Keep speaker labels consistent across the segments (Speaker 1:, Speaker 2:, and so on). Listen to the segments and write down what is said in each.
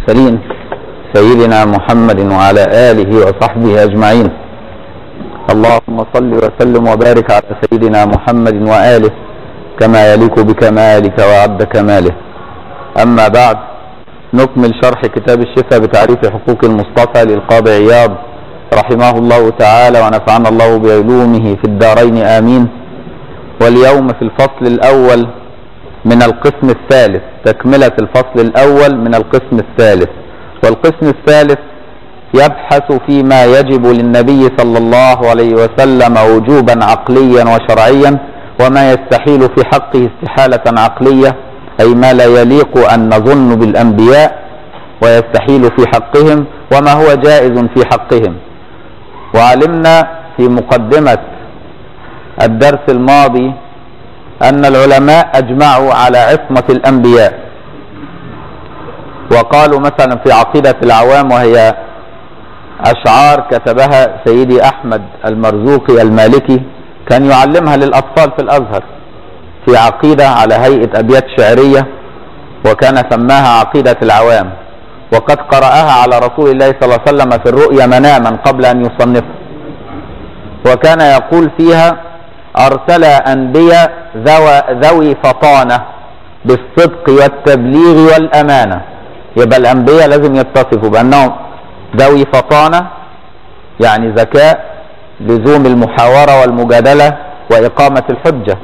Speaker 1: المرسلين سيدنا محمد وعلى آله وصحبه أجمعين اللهم صل وسلم وبارك على سيدنا محمد وآله كما يليق بكمالك وعد كماله أما بعد نكمل شرح كتاب الشفاء بتعريف حقوق المصطفى للقاضي عياض رحمه الله تعالى ونفعنا الله بعلومه في الدارين آمين واليوم في الفصل الأول من القسم الثالث تكملة الفصل الأول من القسم الثالث والقسم الثالث يبحث فيما يجب للنبي صلى الله عليه وسلم وجوبا عقليا وشرعيا وما يستحيل في حقه استحالة عقلية أي ما لا يليق أن نظن بالأنبياء ويستحيل في حقهم وما هو جائز في حقهم وعلمنا في مقدمة الدرس الماضي أن العلماء أجمعوا على عصمة الأنبياء وقالوا مثلا في عقيدة العوام وهي أشعار كتبها سيدي أحمد المرزوقي المالكي كان يعلمها للأطفال في الأزهر في عقيدة على هيئة أبيات شعرية وكان سماها عقيدة العوام وقد قرأها على رسول الله صلى الله عليه وسلم في الرؤيا مناما قبل أن يصنفها وكان يقول فيها أرسل أنبياء ذوي فطانة بالصدق والتبليغ والأمانة يبقى الأنبياء لازم يتصفوا بأنهم ذوي فطانة يعني ذكاء لزوم المحاورة والمجادلة وإقامة الحجة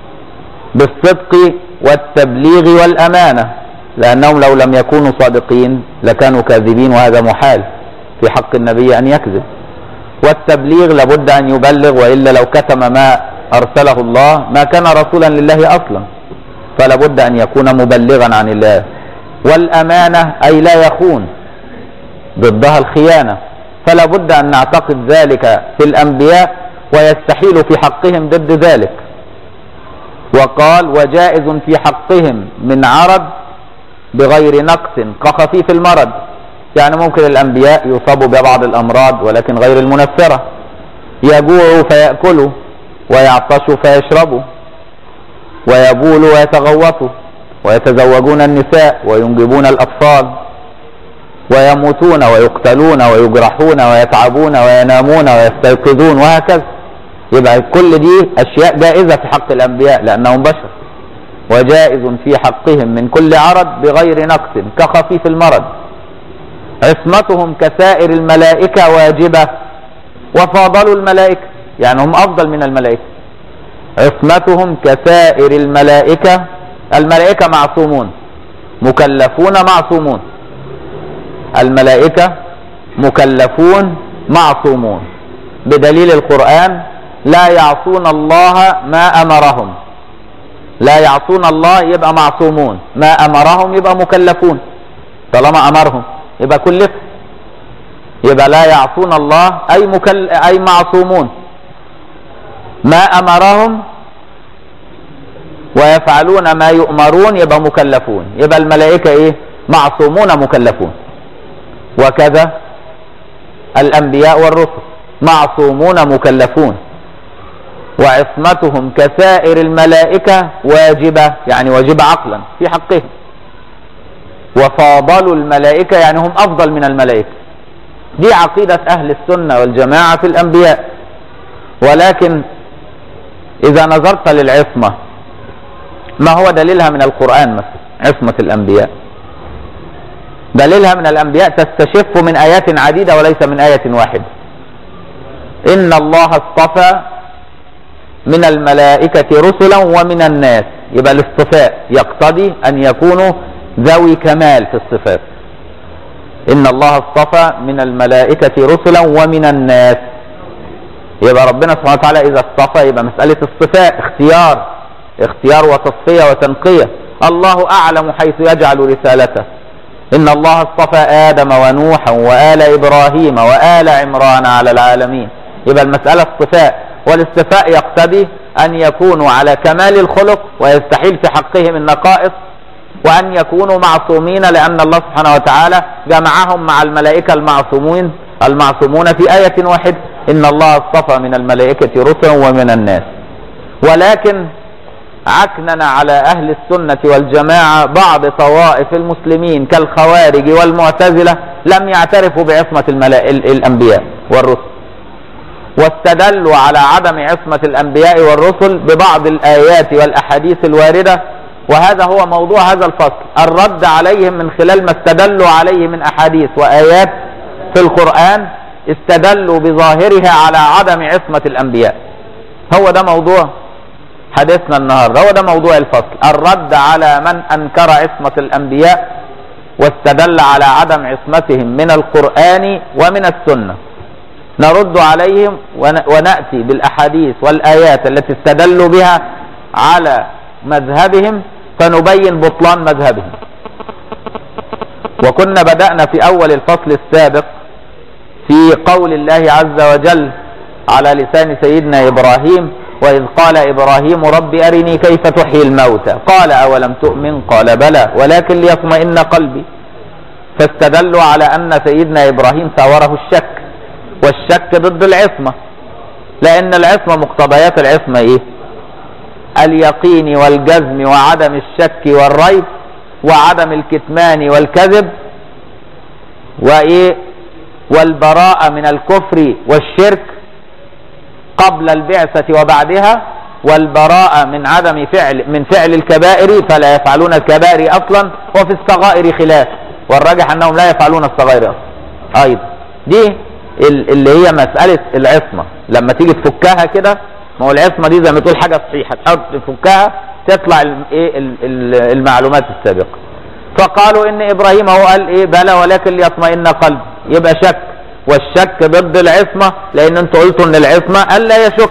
Speaker 1: بالصدق والتبليغ والأمانة لأنهم لو لم يكونوا صادقين لكانوا كاذبين وهذا محال في حق النبي أن يكذب والتبليغ لابد أن يبلغ وإلا لو كتم ما أرسله الله ما كان رسولا لله أصلا فلا بد أن يكون مبلغا عن الله والأمانة أي لا يخون ضدها الخيانة فلا بد أن نعتقد ذلك في الأنبياء ويستحيل في حقهم ضد ذلك وقال وجائز في حقهم من عرض بغير نقص كخفيف المرض يعني ممكن الأنبياء يصابوا ببعض الأمراض ولكن غير المنفرة يجوعوا فيأكلوا ويعطشوا فيشربوا ويبولوا ويتغوطوا ويتزوجون النساء وينجبون الأطفال ويموتون ويقتلون ويجرحون ويتعبون وينامون ويستيقظون وهكذا يبقى كل دي أشياء جائزة في حق الأنبياء لأنهم بشر وجائز في حقهم من كل عرض بغير نقص كخفيف المرض عصمتهم كسائر الملائكة واجبة وفاضلوا الملائكة يعني هم أفضل من الملائكة عصمتهم كسائر الملائكة الملائكة معصومون مكلفون معصومون الملائكة مكلفون معصومون بدليل القرآن لا يعصون الله ما أمرهم لا يعصون الله يبقى معصومون ما أمرهم يبقى مكلفون طالما أمرهم يبقى كلف يبقى لا يعصون الله أي, مكل... أي معصومون ما أمرهم ويفعلون ما يؤمرون يبقى مكلفون يبقى الملائكة إيه معصومون مكلفون وكذا الأنبياء والرسل معصومون مكلفون وعصمتهم كسائر الملائكة واجبة يعني واجبة عقلا في حقهم وفاضلوا الملائكة يعني هم أفضل من الملائكة دي عقيدة أهل السنة والجماعة في الأنبياء ولكن إذا نظرت للعصمة ما هو دليلها من القرآن مثلا عصمة الأنبياء دليلها من الأنبياء تستشف من آيات عديدة وليس من آية واحدة إن الله اصطفى من الملائكة رسلا ومن الناس يبقى الاصطفاء يقتضي أن يكونوا ذوي كمال في الصفات إن الله اصطفى من الملائكة رسلا ومن الناس يبقى ربنا سبحانه وتعالى إذا اصطفى يبقى مسألة اصطفاء اختيار اختيار وتصفية وتنقية الله أعلم حيث يجعل رسالته إن الله اصطفى آدم ونوحا وآل إبراهيم وآل عمران على العالمين يبقى المسألة اصطفاء والاصطفاء يقتضي أن يكونوا على كمال الخلق ويستحيل في حقهم النقائص وأن يكونوا معصومين لأن الله سبحانه وتعالى جمعهم مع الملائكة المعصومين المعصومون في آية واحدة إن الله اصطفى من الملائكة رسلا ومن الناس ولكن عكنن على أهل السنة والجماعة بعض طوائف المسلمين كالخوارج والمعتزلة لم يعترفوا بعصمة الملا... الأنبياء والرسل واستدلوا على عدم عصمة الأنبياء والرسل ببعض الآيات والأحاديث الواردة وهذا هو موضوع هذا الفصل الرد عليهم من خلال ما استدلوا عليه من أحاديث وآيات في القرآن استدلوا بظاهرها على عدم عصمة الأنبياء هو ده موضوع حديثنا النهاردة هو ده موضوع الفصل الرد على من أنكر عصمة الأنبياء واستدل على عدم عصمتهم من القرآن ومن السنة نرد عليهم ونأتي بالأحاديث والآيات التي استدلوا بها على مذهبهم فنبين بطلان مذهبهم وكنا بدأنا في أول الفصل السابق في قول الله عز وجل على لسان سيدنا إبراهيم وإذ قال إبراهيم رب أرني كيف تحيي الموتى قال أولم تؤمن قال بلى ولكن ليطمئن قلبي فاستدلوا على أن سيدنا إبراهيم ساوره الشك والشك ضد العصمة لأن العصمة مقتضيات العصمة إيه اليقين والجزم وعدم الشك والريب وعدم الكتمان والكذب وإيه والبراءة من الكفر والشرك قبل البعثة وبعدها والبراءة من عدم فعل من فعل الكبائر فلا يفعلون الكبائر أصلا وفي الصغائر خلاف والراجح أنهم لا يفعلون الصغائر أصلا أيضا دي اللي هي مسألة العصمة لما تيجي تفكها كده ما هو العصمة دي زي ما تقول حاجة صحيحة تحط تفكها تطلع ايه المعلومات السابقة فقالوا ان ابراهيم هو قال ايه بلى ولكن ليطمئن قلبي يبقى شك والشك ضد العصمة لان انتوا قلتوا ان العصمة الا يشك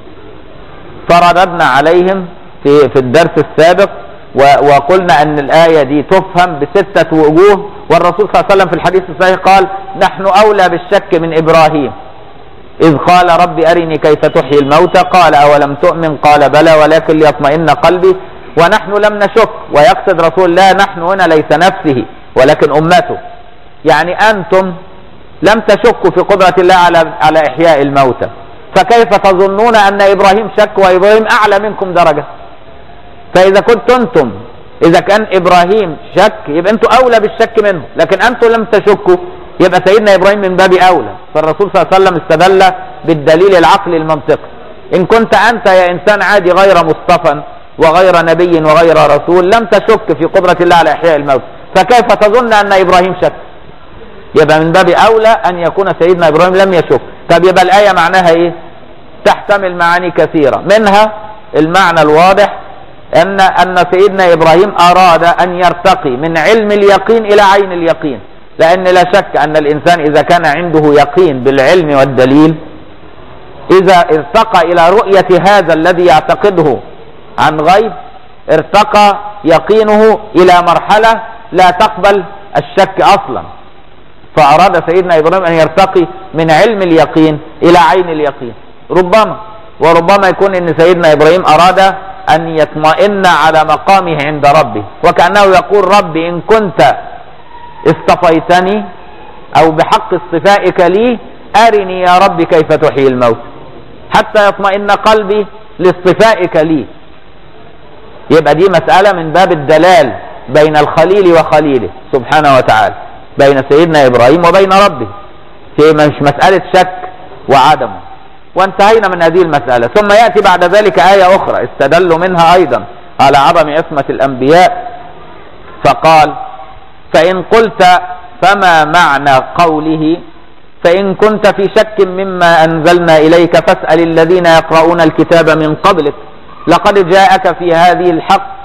Speaker 1: فرددنا عليهم في في الدرس السابق وقلنا ان الايه دي تفهم بسته وجوه والرسول صلى الله عليه وسلم في الحديث الصحيح قال نحن اولى بالشك من ابراهيم اذ قال رب ارني كيف تحيي الموتى قال اولم تؤمن قال بلى ولكن ليطمئن قلبي ونحن لم نشك ويقصد رسول الله نحن هنا ليس نفسه ولكن امته يعني انتم لم تشكوا في قدره الله على على احياء الموتى فكيف تظنون ان ابراهيم شك وابراهيم اعلى منكم درجه فاذا كنتم انتم اذا كان ابراهيم شك يبقى انتم اولى بالشك منه لكن انتم لم تشكوا يبقى سيدنا ابراهيم من باب اولى فالرسول صلى الله عليه وسلم استدل بالدليل العقلي المنطقي ان كنت انت يا انسان عادي غير مصطفى وغير نبي وغير رسول لم تشك في قدرة الله على احياء الموت فكيف تظن ان ابراهيم شك يبقى من باب اولى ان يكون سيدنا ابراهيم لم يشك طب يبقى الايه معناها ايه تحتمل معاني كثيره منها المعنى الواضح ان ان سيدنا ابراهيم اراد ان يرتقي من علم اليقين الى عين اليقين لان لا شك ان الانسان اذا كان عنده يقين بالعلم والدليل اذا ارتقى الى رؤيه هذا الذي يعتقده عن غيب ارتقى يقينه الى مرحله لا تقبل الشك اصلا فاراد سيدنا ابراهيم ان يرتقي من علم اليقين الى عين اليقين ربما وربما يكون ان سيدنا ابراهيم اراد ان يطمئن على مقامه عند ربه وكانه يقول ربي ان كنت اصطفيتني او بحق اصطفائك لي ارني يا رب كيف تحيي الموت حتى يطمئن قلبي لاصطفائك لي يبقى دي مسألة من باب الدلال بين الخليل وخليله سبحانه وتعالى بين سيدنا إبراهيم وبين ربه في مش مسألة شك وعدمه وانتهينا من هذه المسألة ثم يأتي بعد ذلك آية أخرى استدلوا منها أيضا على عدم عصمة الأنبياء فقال فإن قلت فما معنى قوله فإن كنت في شك مما أنزلنا إليك فاسأل الذين يقرؤون الكتاب من قبلك لقد جاءك في هذه الحق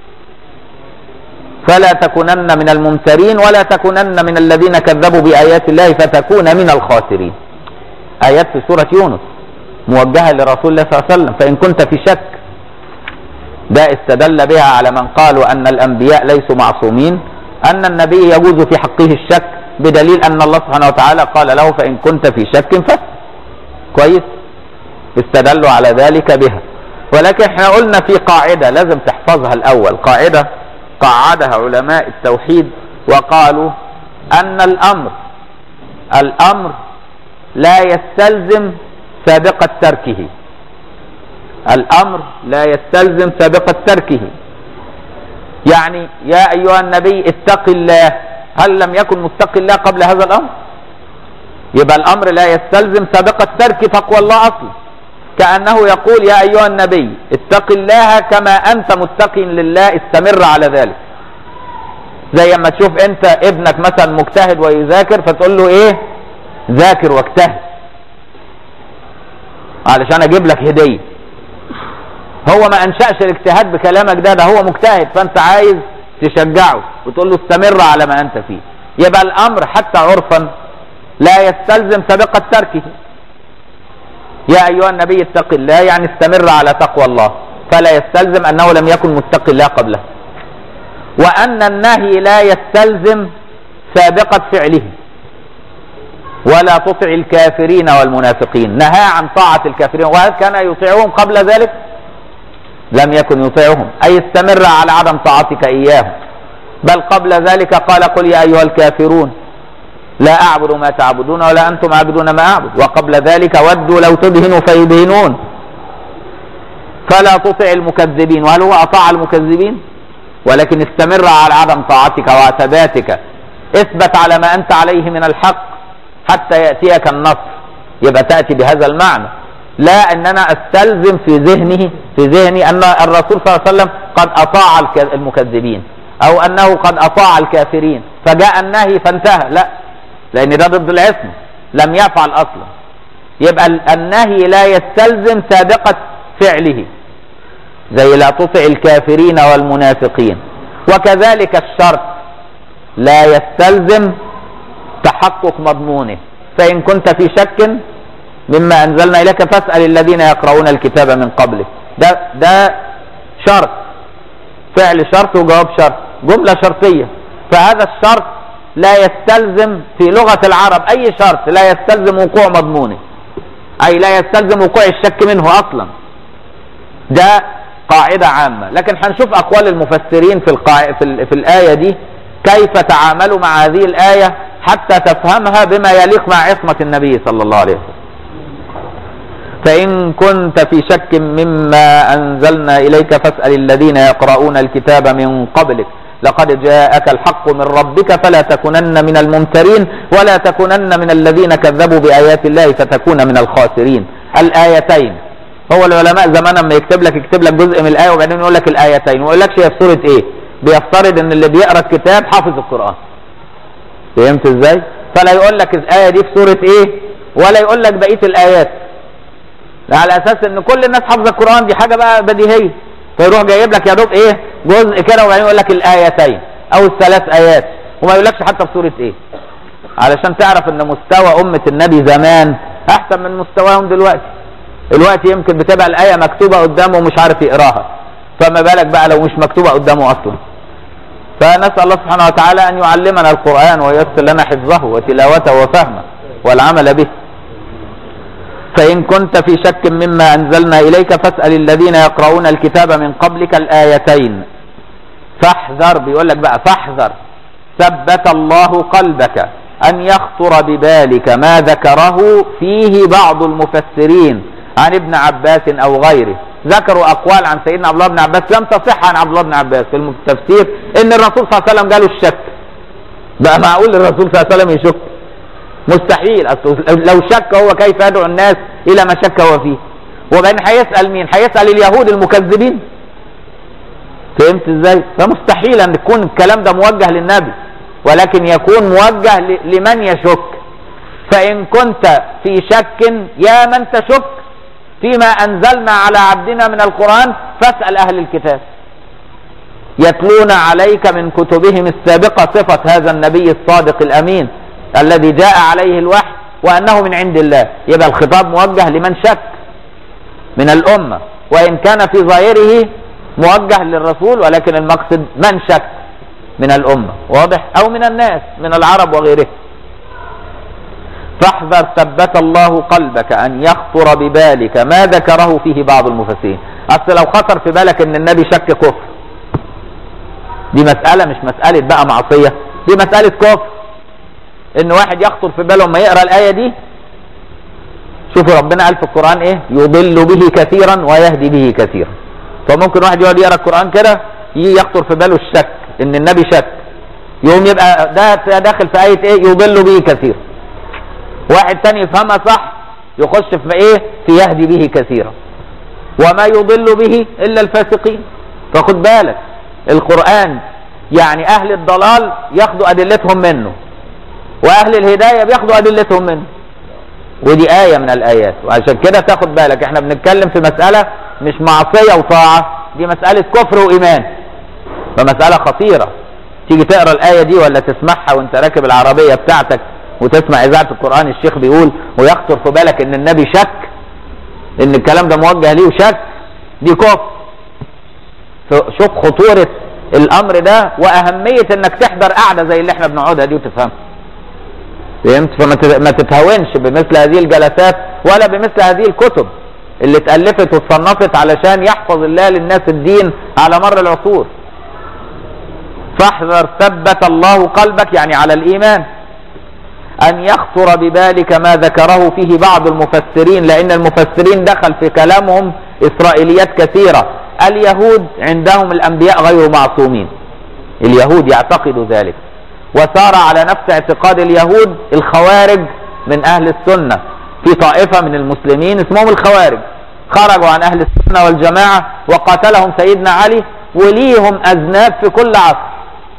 Speaker 1: فلا تكونن من الممترين ولا تكونن من الذين كذبوا بآيات الله فتكون من الخاسرين آيات في سورة يونس موجهة لرسول الله صلى الله عليه وسلم فإن كنت في شك ده استدل بها على من قالوا أن الأنبياء ليسوا معصومين أن النبي يجوز في حقه الشك بدليل أن الله سبحانه وتعالى قال له فإن كنت في شك فاسأل كويس استدلوا على ذلك بها ولكن احنا قلنا في قاعدة لازم تحفظها الأول قاعدة قعدها علماء التوحيد وقالوا أن الأمر الأمر لا يستلزم سابقة تركه الامر لا يستلزم سابقة تركه يعني يا ايها النبي اتق الله هل لم يكن متقي الله قبل هذا الامر يبقى الامر لا يستلزم سابقة ترك تقوى الله اصلا كأنه يقول يا ايها النبي اتق الله كما انت متقي لله استمر على ذلك زي ما تشوف انت ابنك مثلا مجتهد ويذاكر فتقول له ايه ذاكر واجتهد علشان اجيب لك هديه هو ما انشأش الاجتهاد بكلامك ده ده هو مجتهد فانت عايز تشجعه وتقول له استمر على ما انت فيه يبقى الامر حتى عرفا لا يستلزم سابقة تركه يا ايها النبي اتق الله يعني استمر على تقوى الله فلا يستلزم انه لم يكن متقي الله قبله وان النهي لا يستلزم سابقة فعله ولا تطع الكافرين والمنافقين نهى عن طاعة الكافرين وهل كان يطيعهم قبل ذلك لم يكن يطيعهم أي استمر على عدم طاعتك إياهم بل قبل ذلك قال قل يا أيها الكافرون لا أعبد ما تعبدون ولا أنتم عابدون ما أعبد وقبل ذلك ودوا لو تدهنوا فيدهنون فلا تطع المكذبين وهل هو أطاع المكذبين ولكن استمر على عدم طاعتك وثباتك اثبت على ما أنت عليه من الحق حتى يأتيك النصر يبقى تأتي بهذا المعنى لا ان انا استلزم في ذهنه في ذهني ان الرسول صلى الله عليه وسلم قد اطاع المكذبين او انه قد اطاع الكافرين فجاء النهي فانتهى لا لان ده ضد العصمه لم يفعل اصلا يبقى النهي لا يستلزم سابقه فعله زي لا تطع الكافرين والمنافقين وكذلك الشرط لا يستلزم تحقق مضمونه فإن كنت في شك مما أنزلنا إليك فاسأل الذين يقرؤون الكتاب من قبلك ده ده شرط فعل شرط وجواب شرط جملة شرطية فهذا الشرط لا يستلزم في لغة العرب أي شرط لا يستلزم وقوع مضمونه أي لا يستلزم وقوع الشك منه أصلا ده قاعدة عامة لكن هنشوف أقوال المفسرين في, القاع... في, ال... في الآية دي كيف تعاملوا مع هذه الآية حتى تفهمها بما يليق مع عصمة النبي صلى الله عليه وسلم فإن كنت في شك مما أنزلنا إليك فاسأل الذين يقرؤون الكتاب من قبلك لقد جاءك الحق من ربك فلا تكونن من الممترين ولا تكونن من الذين كذبوا بآيات الله فتكون من الخاسرين الآيتين هو العلماء زمان لما يكتب لك يكتب لك جزء من الآية وبعدين يقول لك الآيتين ويقول لكش هي في سورة إيه بيفترض إن اللي بيقرأ الكتاب حافظ القرآن فهمت إزاي فلا يقول لك الآية دي في سورة إيه ولا يقول لك بقية الآيات على اساس ان كل الناس حافظه القران دي حاجه بقى بديهيه فيروح جايب لك يا دوب ايه جزء كده وبعدين يقول لك الايتين او الثلاث ايات وما يقولكش حتى في سوره ايه علشان تعرف ان مستوى امه النبي زمان احسن من مستواهم دلوقتي دلوقتي يمكن بتبقى الايه مكتوبه قدامه ومش عارف يقراها فما بالك بقى لو مش مكتوبه قدامه اصلا فنسال الله سبحانه وتعالى ان يعلمنا القران وييسر لنا حفظه وتلاوته وفهمه والعمل به فإن كنت في شك مما أنزلنا إليك فاسأل الذين يقرؤون الكتاب من قبلك الآيتين فاحذر بيقول لك بقى فاحذر ثبت الله قلبك أن يخطر ببالك ما ذكره فيه بعض المفسرين عن ابن عباس أو غيره ذكروا أقوال عن سيدنا عبد الله بن عباس لم تصح عن عبد الله بن عباس في التفسير إن الرسول صلى الله عليه وسلم قالوا الشك بقى معقول الرسول صلى الله عليه وسلم يشك مستحيل لو شك هو كيف يدعو الناس الى ما شك هو فيه وبعدين هيسال مين هيسال اليهود المكذبين فهمت ازاي فمستحيل ان يكون الكلام ده موجه للنبي ولكن يكون موجه لمن يشك فان كنت في شك يا من تشك فيما انزلنا على عبدنا من القران فاسال اهل الكتاب يتلون عليك من كتبهم السابقه صفه هذا النبي الصادق الامين الذي جاء عليه الوحي وأنه من عند الله يبقى الخطاب موجه لمن شك من الأمة وإن كان في ظاهره موجه للرسول ولكن المقصد من شك من الأمة واضح أو من الناس من العرب وغيره فاحذر ثبت الله قلبك أن يخطر ببالك ما ذكره فيه بعض المفسرين أصل لو خطر في بالك أن النبي شك كفر دي مسألة مش مسألة بقى معصية دي مسألة كفر ان واحد يخطر في باله لما يقرا الايه دي شوفوا ربنا قال في القرآن ايه يضل به كثيرا ويهدي به كثيرا فممكن واحد يقعد يقرا القرآن كده يجي يخطر في باله الشك ان النبي شك يقوم يبقى ده داخل في آية ايه يضل به كثيرا واحد تاني يفهمها صح يخش في ايه في يهدي به كثيرا وما يضل به الا الفاسقين فخد بالك القرآن يعني اهل الضلال ياخدوا ادلتهم منه واهل الهداية بياخدوا ادلتهم منه ودي آية من الآيات وعشان كده تاخد بالك احنا بنتكلم في مسألة مش معصية وطاعة دي مسألة كفر وإيمان فمسألة خطيرة تيجي تقرا الآية دي ولا تسمعها وانت راكب العربية بتاعتك وتسمع إذاعة القرآن الشيخ بيقول ويخطر في بالك إن النبي شك إن الكلام ده موجه ليه وشك دي كفر شوف خطورة الأمر ده وأهمية إنك تحضر قعدة زي اللي احنا بنقعدها دي وتفهمها فهمت فما تتهاونش بمثل هذه الجلسات ولا بمثل هذه الكتب اللي اتألفت واتصنفت علشان يحفظ الله للناس الدين على مر العصور فاحذر ثبت الله قلبك يعني على الإيمان أن يخطر ببالك ما ذكره فيه بعض المفسرين لأن المفسرين دخل في كلامهم إسرائيليات كثيرة اليهود عندهم الأنبياء غير معصومين اليهود يعتقدوا ذلك وسار على نفس اعتقاد اليهود الخوارج من أهل السنة في طائفة من المسلمين اسمهم الخوارج خرجوا عن أهل السنة والجماعة وقاتلهم سيدنا علي وليهم أذناب في كل عصر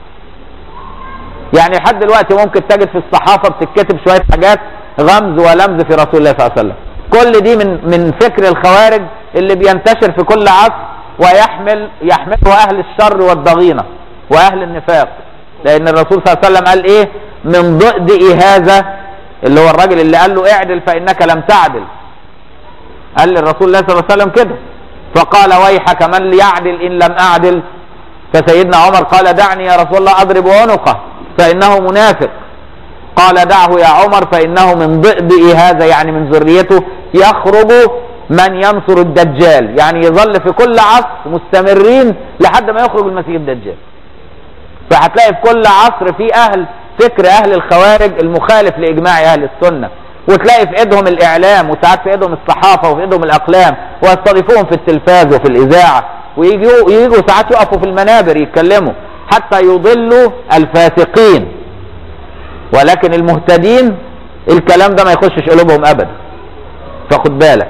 Speaker 1: يعني لحد دلوقتي ممكن تجد في الصحافة بتتكتب شوية حاجات غمز ولمز في رسول الله صلى الله عليه وسلم كل دي من من فكر الخوارج اللي بينتشر في كل عصر ويحمل يحمله أهل الشر والضغينة وأهل النفاق لأن الرسول صلى الله عليه وسلم قال إيه من ضئضئ هذا اللي هو الراجل اللي قال له اعدل فإنك لم تعدل قال للرسول الله صلى الله عليه وسلم كده فقال ويحك من يعدل إن لم أعدل فسيدنا عمر قال دعني يا رسول الله أضرب عنقه فإنه منافق قال دعه يا عمر فإنه من ضئضئ هذا يعني من ذريته يخرج من ينصر الدجال يعني يظل في كل عصر مستمرين لحد ما يخرج المسيح الدجال فهتلاقي في كل عصر في أهل فكر أهل الخوارج المخالف لإجماع أهل السنة وتلاقي في ايدهم الاعلام وساعات في ايدهم الصحافه وفي ايدهم الاقلام ويستضيفوهم في التلفاز وفي الاذاعه ويجوا يجوا ساعات يقفوا في المنابر يتكلموا حتى يضلوا الفاسقين ولكن المهتدين الكلام ده ما يخشش قلوبهم ابدا فخد بالك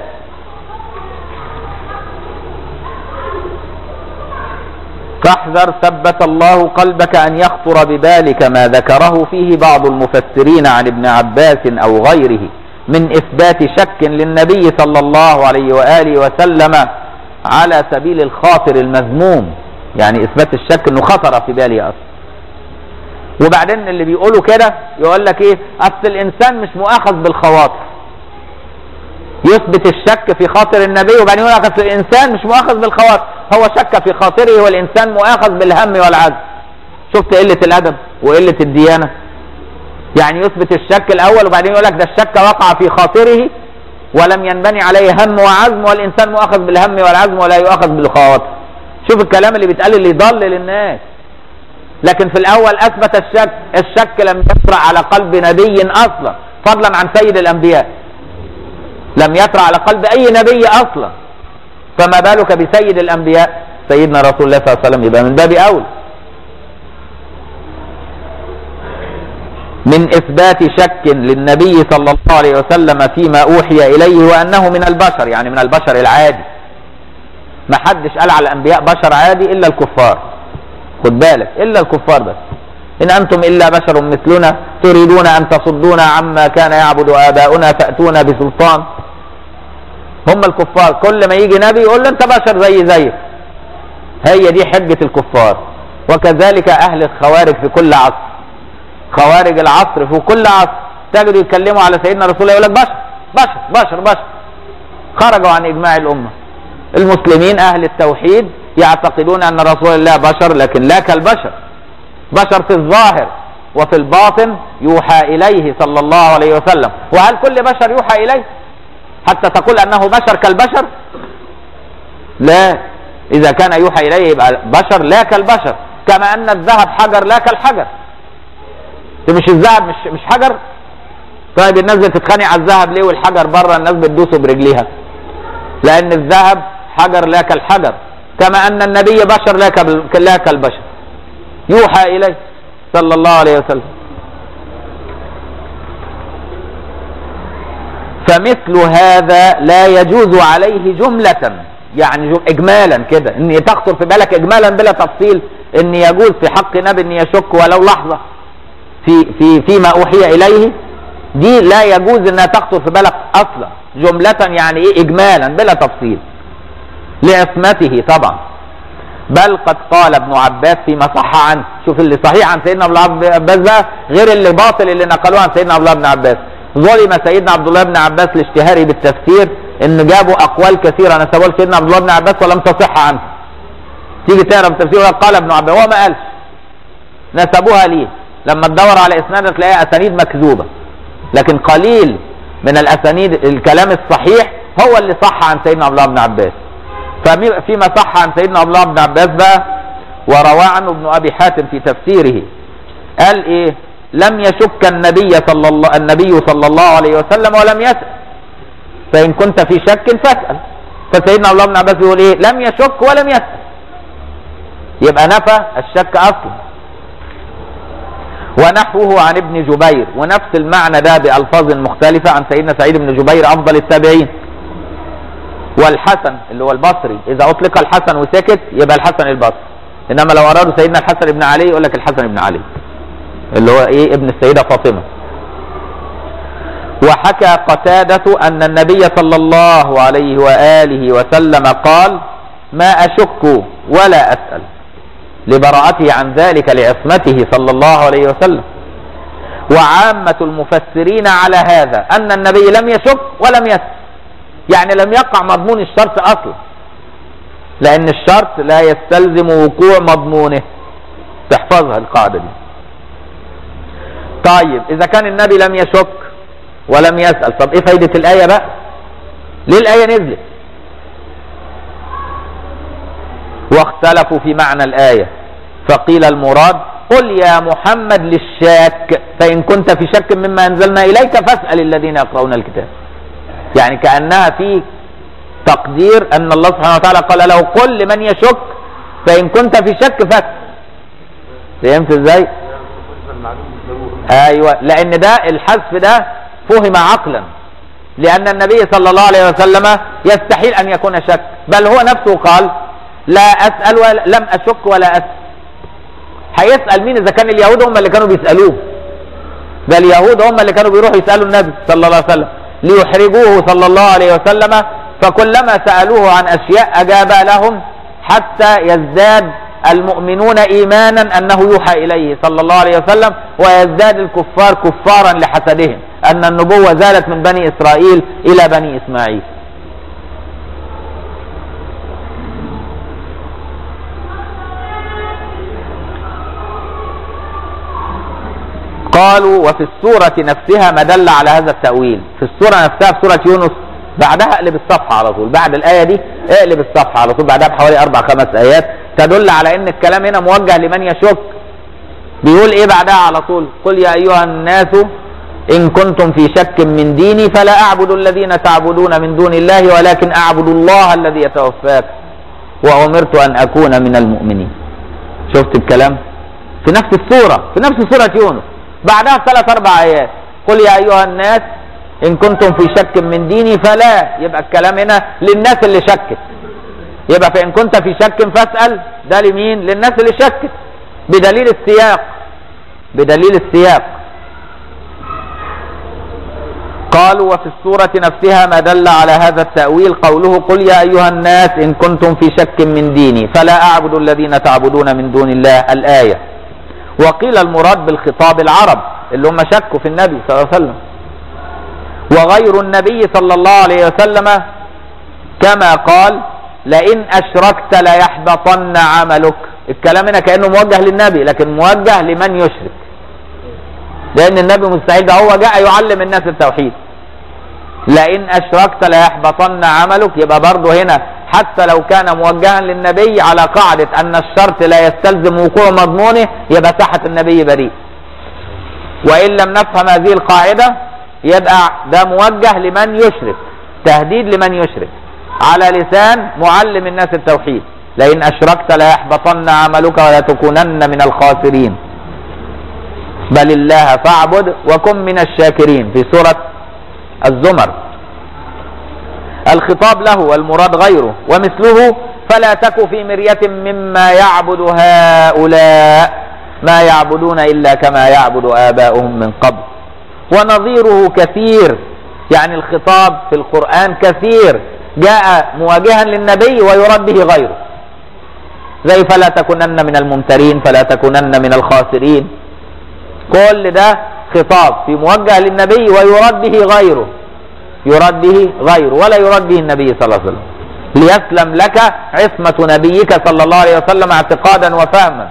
Speaker 1: فاحذر ثبت الله قلبك ان يخطر ببالك ما ذكره فيه بعض المفسرين عن ابن عباس او غيره من اثبات شك للنبي صلى الله عليه واله وسلم على سبيل الخاطر المذموم يعني اثبات الشك انه خطر في بالي اصلا وبعدين اللي بيقولوا كده يقول لك ايه اصل الانسان مش مؤاخذ بالخواطر يثبت الشك في خاطر النبي وبعدين يقول لك اصل الانسان مش مؤاخذ بالخواطر هو شك في خاطره والانسان مؤاخذ بالهم والعزم شفت قله الادب وقله الديانه يعني يثبت الشك الاول وبعدين يقول لك ده الشك وقع في خاطره ولم ينبني عليه هم وعزم والانسان مؤاخذ بالهم والعزم ولا يؤاخذ بالخواطر شوف الكلام اللي بيتقال اللي يضلل الناس لكن في الاول اثبت الشك الشك لم يطرا على قلب نبي اصلا فضلا عن سيد الانبياء لم يطرا على قلب اي نبي اصلا فما بالك بسيد الانبياء سيدنا رسول الله صلى الله عليه وسلم يبقى من باب اولى من اثبات شك للنبي صلى الله عليه وسلم فيما اوحي اليه وانه من البشر يعني من البشر العادي ما حدش قال على الانبياء بشر عادي الا الكفار خد بالك الا الكفار بس ان انتم الا بشر مثلنا تريدون ان تصدونا عما كان يعبد اباؤنا فاتونا بسلطان هم الكفار كل ما يجي نبي يقول له انت بشر زي زيك هي دي حجة الكفار وكذلك اهل الخوارج في كل عصر خوارج العصر في كل عصر تجدوا يتكلموا على سيدنا رسول الله يقول لك بشر بشر بشر بشر خرجوا عن اجماع الامه المسلمين اهل التوحيد يعتقدون ان رسول الله بشر لكن لا كالبشر بشر في الظاهر وفي الباطن يوحى اليه صلى الله عليه وسلم وهل كل بشر يوحى اليه حتى تقول انه بشر كالبشر لا اذا كان يوحى اليه يبقى بشر لا كالبشر كما ان الذهب حجر لا كالحجر مش الذهب مش مش حجر طيب الناس بتتخانق على الذهب ليه والحجر بره الناس بتدوسه برجليها لان الذهب حجر لا كالحجر كما ان النبي بشر لا كال- لا كالبشر يوحى اليه صلى الله عليه وسلم فمثل هذا لا يجوز عليه جملة يعني جو- اجمالا كده ان تخطر في بالك اجمالا بلا تفصيل ان يجوز في حق نبي ان يشك ولو لحظة في في فيما اوحي اليه دي لا يجوز انها تخطر في بالك اصلا جملة يعني ايه اجمالا بلا تفصيل لعصمته طبعا بل قد قال ابن عباس فيما صح عنه شوف اللي صحيح عن سيدنا ابن عباس بقى غير اللي باطل اللي نقلوه عن سيدنا عبد الله بن عباس ظلم سيدنا عبد الله بن عباس لاشتهاره بالتفسير ان جابوا اقوال كثيره نسبوها لسيدنا عبد الله بن عباس ولم تصح عنه تيجي تقرا بالتفسير يقول قال ابن عباس هو ما قالش نسبوها ليه لما تدور على اسناد تلاقيها اسانيد مكذوبه لكن قليل من الاسانيد الكلام الصحيح هو اللي صح عن سيدنا عبد الله بن عباس فمي- فيما صح عن سيدنا عبد الله بن عباس بقى وروى عنه ابن ابي حاتم في تفسيره قال ايه لم يشك النبي صلى الله النبي صلى الله عليه وسلم ولم يسأل فإن كنت في شك فاسأل فسيدنا عبد الله بن عباس يقول ايه لم يشك ولم يسأل يبقى نفى الشك اصلا ونحوه عن ابن جبير ونفس المعنى ده بألفاظ مختلفة عن سيدنا سعيد بن جبير أفضل التابعين والحسن اللي هو البصري إذا أطلق الحسن وسكت يبقى الحسن البصري إنما لو أرادوا سيدنا الحسن بن علي يقول لك الحسن بن علي اللي هو إيه ابن السيدة فاطمة وحكى قتادة أن النبي صلى الله عليه وآله وسلم قال ما أشك ولا أسأل لبراءته عن ذلك لعصمته صلى الله عليه وسلم وعامة المفسرين على هذا أن النبي لم يشك ولم يسأل يعني لم يقع مضمون الشرط أصلا لأن الشرط لا يستلزم وقوع مضمونه تحفظها القاعدة دي طيب إذا كان النبي لم يشك ولم يسأل طب إيه فايدة الآية بقى ليه الآية نزلت واختلفوا في معنى الآية فقيل المراد قل يا محمد للشاك فإن كنت في شك مما أنزلنا إليك فاسأل الذين يقرؤون الكتاب يعني كأنها في تقدير أن الله سبحانه وتعالى قال له قل لمن يشك فإن كنت في شك فاسأل فهمت ازاي؟ ايوه لان ده الحذف ده فهم عقلا لان النبي صلى الله عليه وسلم يستحيل ان يكون شك بل هو نفسه قال لا اسال ولا لم اشك ولا اسال هيسال مين اذا كان اليهود هم اللي كانوا بيسالوه ده اليهود هم اللي كانوا بيروحوا يسالوا النبي صلى الله عليه وسلم ليحرجوه صلى الله عليه وسلم فكلما سالوه عن اشياء اجاب لهم حتى يزداد المؤمنون ايمانا انه يوحى اليه صلى الله عليه وسلم ويزداد الكفار كفارا لحسدهم ان النبوه زالت من بني اسرائيل الى بني اسماعيل قالوا وفي السورة نفسها ما دل على هذا التأويل في السورة نفسها في سورة يونس بعدها اقلب الصفحة على طول بعد الآية دي اقلب الصفحة على طول بعدها بحوالي أربع خمس آيات تدل على أن الكلام هنا موجه لمن يشك بيقول إيه بعدها على طول قل يا أيها الناس إن كنتم في شك من ديني فلا أعبد الذين تعبدون من دون الله ولكن أعبد الله الذي يتوفاك وأمرت أن أكون من المؤمنين شفت الكلام في نفس السورة في نفس سورة يونس بعدها ثلاث أربع آيات قل يا أيها الناس إن كنتم في شك من ديني فلا يبقى الكلام هنا للناس اللي شكت يبقى فإن كنت في شك فاسأل ده لمين للناس اللي شكت بدليل السياق بدليل السياق قالوا وفي السورة نفسها ما دل على هذا التأويل قوله قل يا أيها الناس إن كنتم في شك من ديني فلا أعبد الذين تعبدون من دون الله الآية وقيل المراد بالخطاب العرب اللي هم شكوا في النبي صلى الله عليه وسلم وغير النبي صلى الله عليه وسلم كما قال لئن أشركت ليحبطن عملك الكلام هنا كأنه موجه للنبي لكن موجه لمن يشرك لأن النبي مستعد هو جاء يعلم الناس التوحيد لئن أشركت ليحبطن عملك يبقى برضه هنا حتى لو كان موجها للنبي على قاعدة أن الشرط لا يستلزم وقوع مضمونه يبقى ساحة النبي بريء وإن لم نفهم هذه القاعدة يبقى ده موجه لمن يشرك تهديد لمن يشرك على لسان معلم الناس التوحيد لئن اشركت ليحبطن عملك ولا تكونن من الخاسرين بل الله فاعبد وكن من الشاكرين في سورة الزمر الخطاب له والمراد غيره ومثله فلا تك في مرية مما يعبد هؤلاء ما يعبدون إلا كما يعبد آباؤهم من قبل ونظيره كثير يعني الخطاب في القرآن كثير جاء مواجها للنبي ويراد به غيره زي فلا تكونن من الممترين فلا تكونن من الخاسرين كل ده خطاب في موجه للنبي ويراد به غيره يراد به غيره ولا يراد به النبي صلى الله عليه وسلم ليسلم لك عصمة نبيك صلى الله عليه وسلم اعتقادا وفهما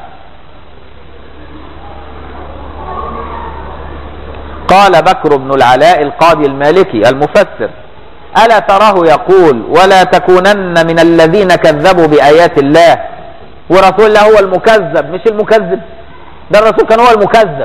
Speaker 1: قال بكر بن العلاء القاضي المالكي المفسر ألا تراه يقول ولا تكونن من الذين كذبوا بآيات الله ورسول الله هو المكذب مش المكذب ده الرسول كان هو المكذب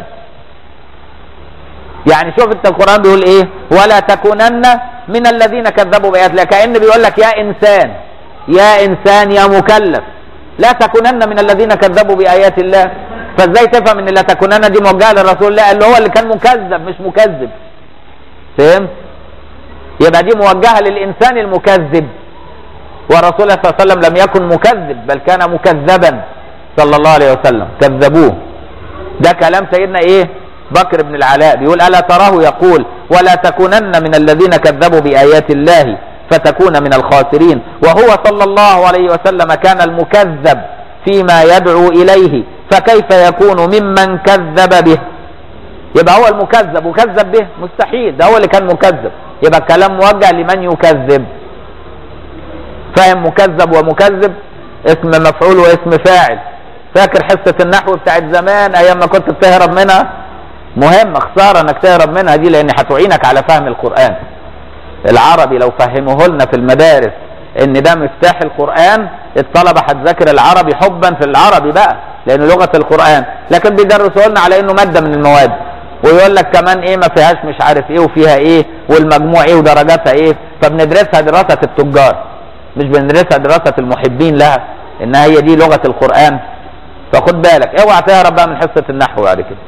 Speaker 1: يعني شوف انت القرآن بيقول ايه ولا تكونن من الذين كذبوا بآيات الله كأن بيقول لك يا إنسان يا إنسان يا مكلف لا تكونن من الذين كذبوا بآيات الله فازاي تفهم ان لا تكونن دي موجهه للرسول الله اللي هو اللي كان مكذب مش مكذب فهمت يبقى دي موجهه للانسان المكذب والرسول صلى الله عليه وسلم لم يكن مكذب بل كان مكذبا صلى الله عليه وسلم كذبوه ده كلام سيدنا ايه بكر بن العلاء بيقول الا تراه يقول ولا تكونن من الذين كذبوا بايات الله فتكون من الخاسرين وهو صلى الله عليه وسلم كان المكذب فيما يدعو اليه فكيف يكون ممن كذب به يبقى هو المكذب وكذب به مستحيل ده هو اللي كان مكذب يبقى الكلام موجه لمن يكذب فاهم مكذب ومكذب اسم مفعول واسم فاعل فاكر حصة النحو بتاعت زمان ايام ما كنت بتهرب منها مهم خسارة انك تهرب منها دي لان هتعينك على فهم القرآن العربي لو فهموه لنا في المدارس ان ده مفتاح القرآن الطلبة هتذاكر العربي حبا في العربي بقى لانه لغة القرآن لكن بيدرسوا لنا على انه مادة من المواد ويقول لك كمان ايه ما فيهاش مش عارف ايه وفيها ايه والمجموع ايه ودرجاتها ايه فبندرسها دراسة التجار مش بندرسها دراسة المحبين لها انها هي دي لغة القرآن فخد بالك اوعى تهرب بقى من حصة النحو بعد كده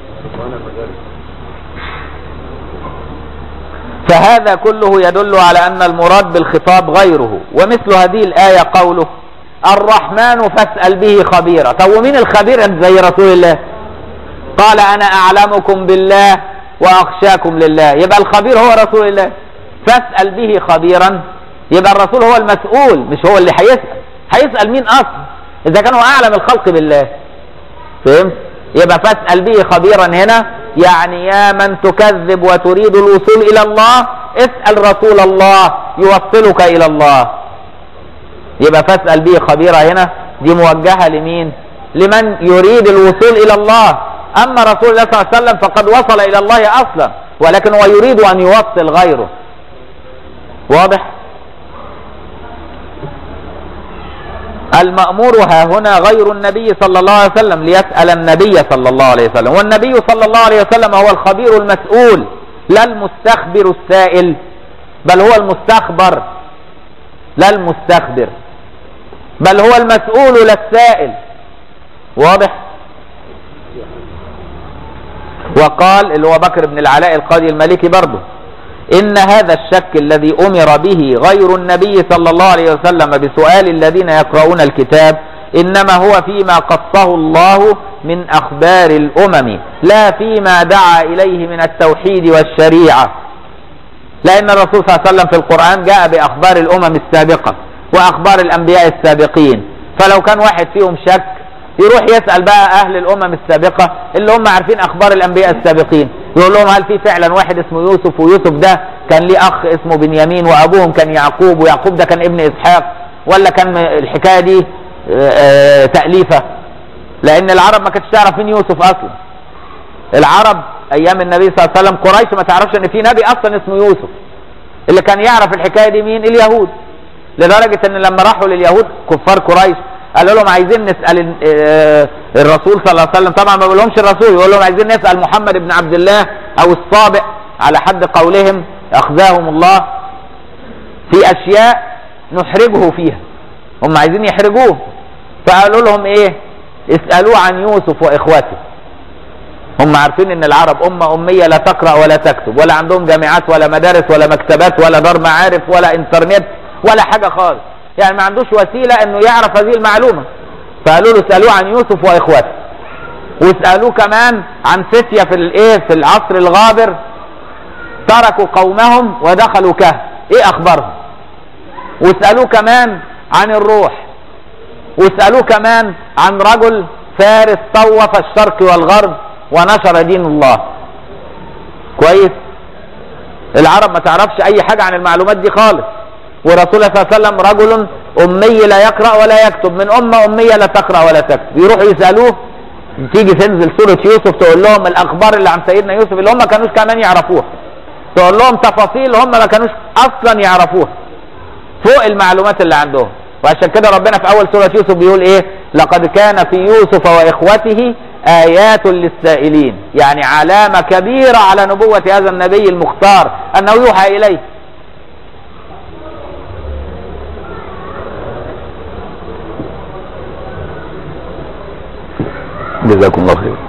Speaker 1: فهذا كله يدل على أن المراد بالخطاب غيره ومثل هذه الآية قوله الرحمن فاسأل به خبيرا طب ومين الخبير زي رسول الله قال أنا أعلمكم بالله وأخشاكم لله يبقى الخبير هو رسول الله فاسأل به خبيرا يبقى الرسول هو المسؤول مش هو اللي هيسأل هيسأل مين أصلا إذا كان هو أعلم الخلق بالله فهمت يبقى فاسأل به خبيرا هنا يعني يا من تكذب وتريد الوصول إلى الله اسأل رسول الله يوصلك إلى الله يبقى فاسأل به خبيرا هنا دي موجهة لمين لمن يريد الوصول إلى الله أما رسول الله صلى الله عليه وسلم فقد وصل إلى الله أصلا ولكن هو يريد أن يوصل غيره واضح المأمور ها هنا غير النبي صلى الله عليه وسلم ليسأل النبي صلى الله عليه وسلم والنبي صلى الله عليه وسلم هو الخبير المسؤول لا المستخبر السائل بل هو المستخبر لا المستخبر بل هو المسؤول لا السائل واضح وقال اللي هو بكر بن العلاء القاضي المالكي برضه إن هذا الشك الذي أمر به غير النبي صلى الله عليه وسلم بسؤال الذين يقرؤون الكتاب إنما هو فيما قصه الله من أخبار الأمم لا فيما دعا إليه من التوحيد والشريعة لأن الرسول صلى الله عليه وسلم في القرآن جاء بأخبار الأمم السابقة وأخبار الأنبياء السابقين فلو كان واحد فيهم شك يروح يسأل بقى أهل الأمم السابقة اللي هم عارفين أخبار الأنبياء السابقين يقول لهم هل في فعلا واحد اسمه يوسف ويوسف ده كان ليه أخ اسمه بنيامين وأبوهم كان يعقوب ويعقوب ده كان ابن إسحاق ولا كان الحكاية دي تأليفة لأن العرب ما كانتش تعرف مين يوسف أصلا العرب أيام النبي صلى الله عليه وسلم قريش ما تعرفش إن في نبي أصلا اسمه يوسف اللي كان يعرف الحكاية دي مين اليهود لدرجة إن لما راحوا لليهود كفار قريش قالوا لهم عايزين نسال الرسول صلى الله عليه وسلم طبعا ما بيقولهمش الرسول يقول لهم عايزين نسال محمد بن عبد الله او الصابئ على حد قولهم اخزاهم الله في اشياء نحرجه فيها هم عايزين يحرجوه فقالوا لهم ايه اسألوه عن يوسف واخواته هم عارفين ان العرب امة امية لا تقرأ ولا تكتب ولا عندهم جامعات ولا مدارس ولا مكتبات ولا دار معارف ولا انترنت ولا حاجة خالص يعني ما عندوش وسيلة انه يعرف هذه المعلومة فقالوا له اسألوه عن يوسف واخواته واسألوه كمان عن فتية في الايه في العصر الغابر تركوا قومهم ودخلوا كهف ايه اخبارهم واسألوه كمان عن الروح واسألوه كمان عن رجل فارس طوف الشرق والغرب ونشر دين الله كويس العرب ما تعرفش اي حاجة عن المعلومات دي خالص ورسول الله صلى الله عليه وسلم رجل امي لا يقرأ ولا يكتب من امة امية لا تقرأ ولا تكتب يروحوا يسألوه تيجي تنزل سورة يوسف تقول لهم الاخبار اللي عن سيدنا يوسف اللي هم ما كانوش كمان يعرفوها تقول لهم تفاصيل هم ما كانوش اصلا يعرفوها فوق المعلومات اللي عندهم وعشان كده ربنا في اول سورة يوسف بيقول ايه لقد كان في يوسف واخوته ايات للسائلين يعني علامة كبيرة على نبوة هذا النبي المختار انه يوحى اليه جزاكم الله خير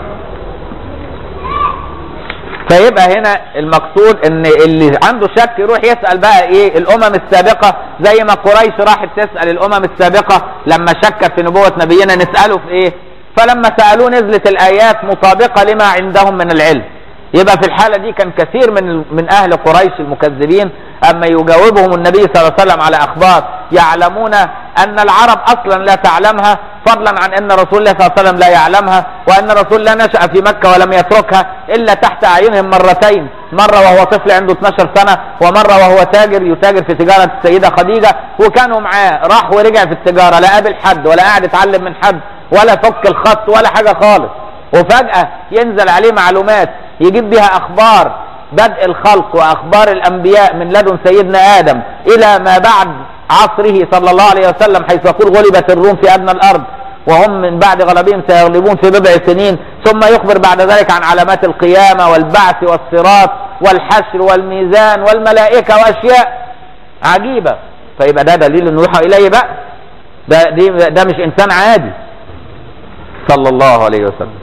Speaker 1: فيبقى هنا المقصود ان اللي عنده شك يروح يسأل بقى ايه الامم السابقة زي ما قريش راحت تسأل الامم السابقة لما شكت في نبوة نبينا نسأله في ايه فلما سألوه نزلت الايات مطابقة لما عندهم من العلم يبقى في الحالة دي كان كثير من من اهل قريش المكذبين اما يجاوبهم النبي صلى الله عليه وسلم على اخبار يعلمون ان العرب اصلا لا تعلمها فضلا عن ان رسول الله صلى الله عليه وسلم لا يعلمها وان رسول الله نشأ في مكة ولم يتركها الا تحت اعينهم مرتين مرة وهو طفل عنده 12 سنة ومرة وهو تاجر يتاجر في تجارة السيدة خديجة وكانوا معاه راح ورجع في التجارة لا قابل حد ولا قاعد يتعلم من حد ولا فك الخط ولا حاجة خالص وفجأة ينزل عليه معلومات يجيب بها اخبار بدء الخلق واخبار الانبياء من لدن سيدنا ادم الى ما بعد عصره صلى الله عليه وسلم حيث يقول غلبت الروم في ادنى الارض وهم من بعد غلبهم سيغلبون في بضع سنين ثم يخبر بعد ذلك عن علامات القيامة والبعث والصراط والحشر والميزان والملائكة واشياء عجيبة فيبقى ده دليل انه يوحى اليه بقى ده, دي ده مش انسان عادي صلى الله عليه وسلم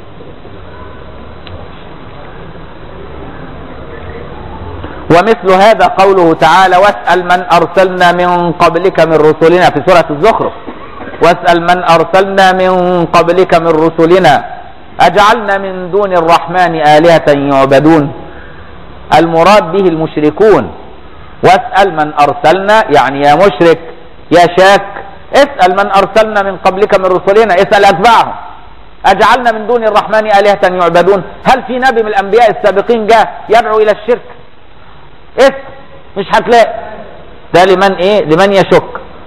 Speaker 1: ومثل هذا قوله تعالى واسأل من أرسلنا من قبلك من رسلنا في سورة الزخرف واسأل من أرسلنا من قبلك من رسلنا أجعلنا من دون الرحمن آلهة يعبدون المراد به المشركون واسأل من أرسلنا يعني يا مشرك يا شاك اسأل من أرسلنا من قبلك من رسلنا اسأل أتباعهم أجعلنا من دون الرحمن آلهة يعبدون هل في نبي من الأنبياء السابقين جاء يدعو إلى الشرك اسم مش هتلاقي ده لمن ايه لمن يشك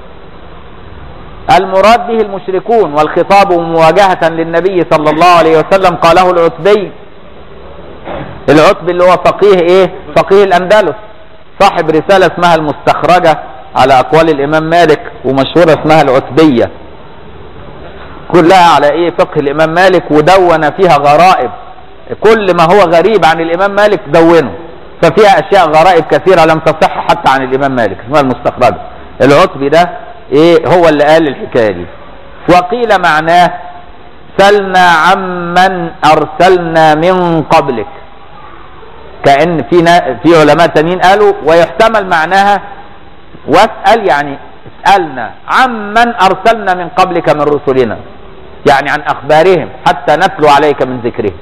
Speaker 1: المراد به المشركون والخطاب مواجهة للنبي صلى الله عليه وسلم قاله العتبي العتبي اللي هو فقيه ايه فقيه الاندلس صاحب رسالة اسمها المستخرجة على اقوال الامام مالك ومشهورة اسمها العتبية كلها على ايه فقه الامام مالك ودون فيها غرائب كل ما هو غريب عن الامام مالك دونه ففيها اشياء غرائب كثيرة لم تصح حتى عن الامام مالك اسمها المستخرجة العتبي ده ايه هو اللي قال الحكاية دي وقيل معناه سلنا عمن ارسلنا من قبلك كأن في في علماء تانيين قالوا ويحتمل معناها واسأل يعني اسألنا عمن ارسلنا من قبلك من رسلنا يعني عن اخبارهم حتى نتلو عليك من ذكرهم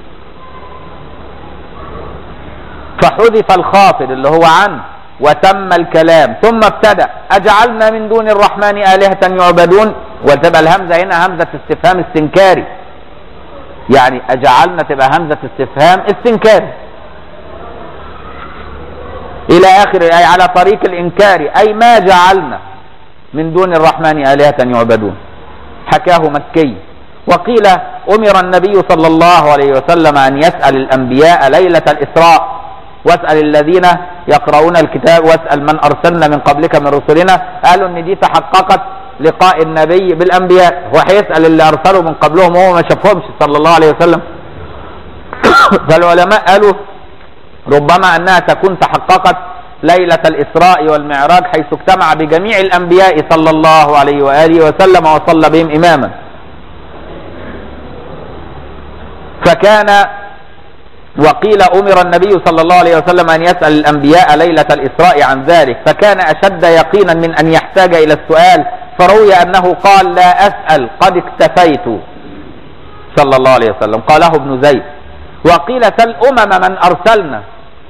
Speaker 1: فحذف الخافض اللي هو عنه وتم الكلام ثم ابتدأ أجعلنا من دون الرحمن آلهة يعبدون وتبقى الهمزة هنا همزة استفهام استنكاري يعني أجعلنا تبقى همزة استفهام استنكاري إلى آخر الآية على طريق الإنكار أي ما جعلنا من دون الرحمن آلهة يعبدون حكاه مكي وقيل أمر النبي صلى الله عليه وسلم أن يسأل الأنبياء ليلة الإسراء واسأل الذين يقرؤون الكتاب واسأل من أرسلنا من قبلك من رسلنا قالوا ان دي تحققت لقاء النبي بالأنبياء هو هيسأل اللي أرسلوا من قبلهم وهو ما شافهمش صلى الله عليه وسلم فالعلماء قالوا ربما أنها تكون تحققت ليلة الإسراء والمعراج حيث اجتمع بجميع الأنبياء صلى الله عليه وآله وسلم وصلى بهم إماما فكان وقيل أمر النبي صلى الله عليه وسلم أن يسأل الأنبياء ليلة الإسراء عن ذلك فكان أشد يقينا من أن يحتاج إلى السؤال فروي أنه قال لا أسأل قد اكتفيت صلى الله عليه وسلم قاله ابن زيد وقيل سل أمم من أرسلنا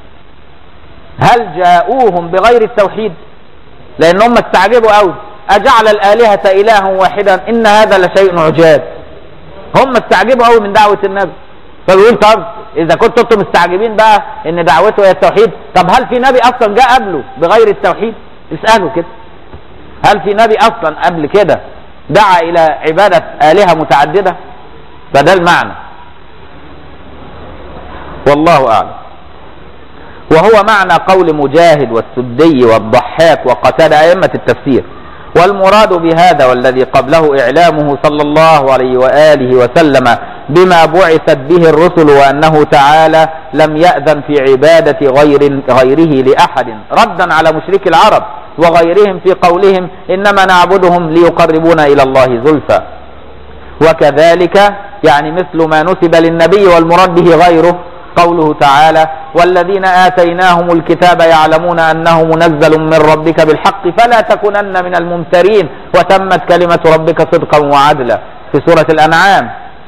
Speaker 1: هل جاءوهم بغير التوحيد لأن هم استعجبوا قوي أجعل الآلهة إلها واحدا إن هذا لشيء عجاب هم استعجبوا قوي من دعوة النبي فبيقول طب إذا كنتوا أنتم مستعجبين بقى إن دعوته هي التوحيد طب هل في نبي أصلا جاء قبله بغير التوحيد اسألوا كده هل في نبي أصلا قبل كده دعا إلى عبادة آلهة متعددة فده المعنى والله أعلم وهو معنى قول مجاهد والسدي والضحاك وقتادة أئمة التفسير والمراد بهذا والذي قبله إعلامه صلى الله عليه وآله وسلم بما بعثت به الرسل وأنه تعالى لم يأذن في عبادة غير غيره لأحد ردا على مشرك العرب وغيرهم في قولهم إنما نعبدهم ليقربونا إلى الله زلفى وكذلك يعني مثل ما نسب للنبي والمراد به غيره قوله تعالى والذين آتيناهم الكتاب يعلمون أنه منزل من ربك بالحق فلا تكونن من الممترين وتمت كلمة ربك صدقا وعدلا في سورة الأنعام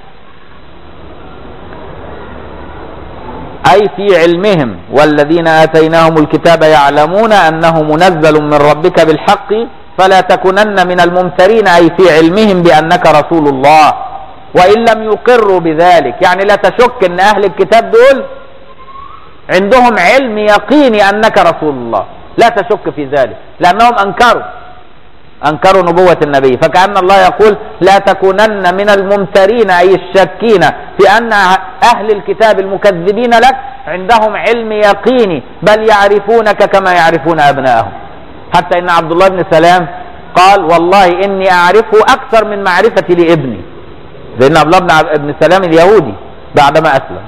Speaker 1: أي في علمهم والذين آتيناهم الكتاب يعلمون أنه منزل من ربك بالحق فلا تكونن من الممترين أي في علمهم بأنك رسول الله وإن لم يقروا بذلك يعني لا تشك أن أهل الكتاب دول عندهم علم يقيني أنك رسول الله لا تشك في ذلك لأنهم أنكروا أنكروا نبوة النبي فكأن الله يقول لا تكونن من الممترين أي الشاكين في أن أهل الكتاب المكذبين لك عندهم علم يقيني بل يعرفونك كما يعرفون أبنائهم حتى إن عبد الله بن سلام قال والله إني أعرفه أكثر من معرفتي لابني لأن عبد الله بن سلام اليهودي بعدما أسلم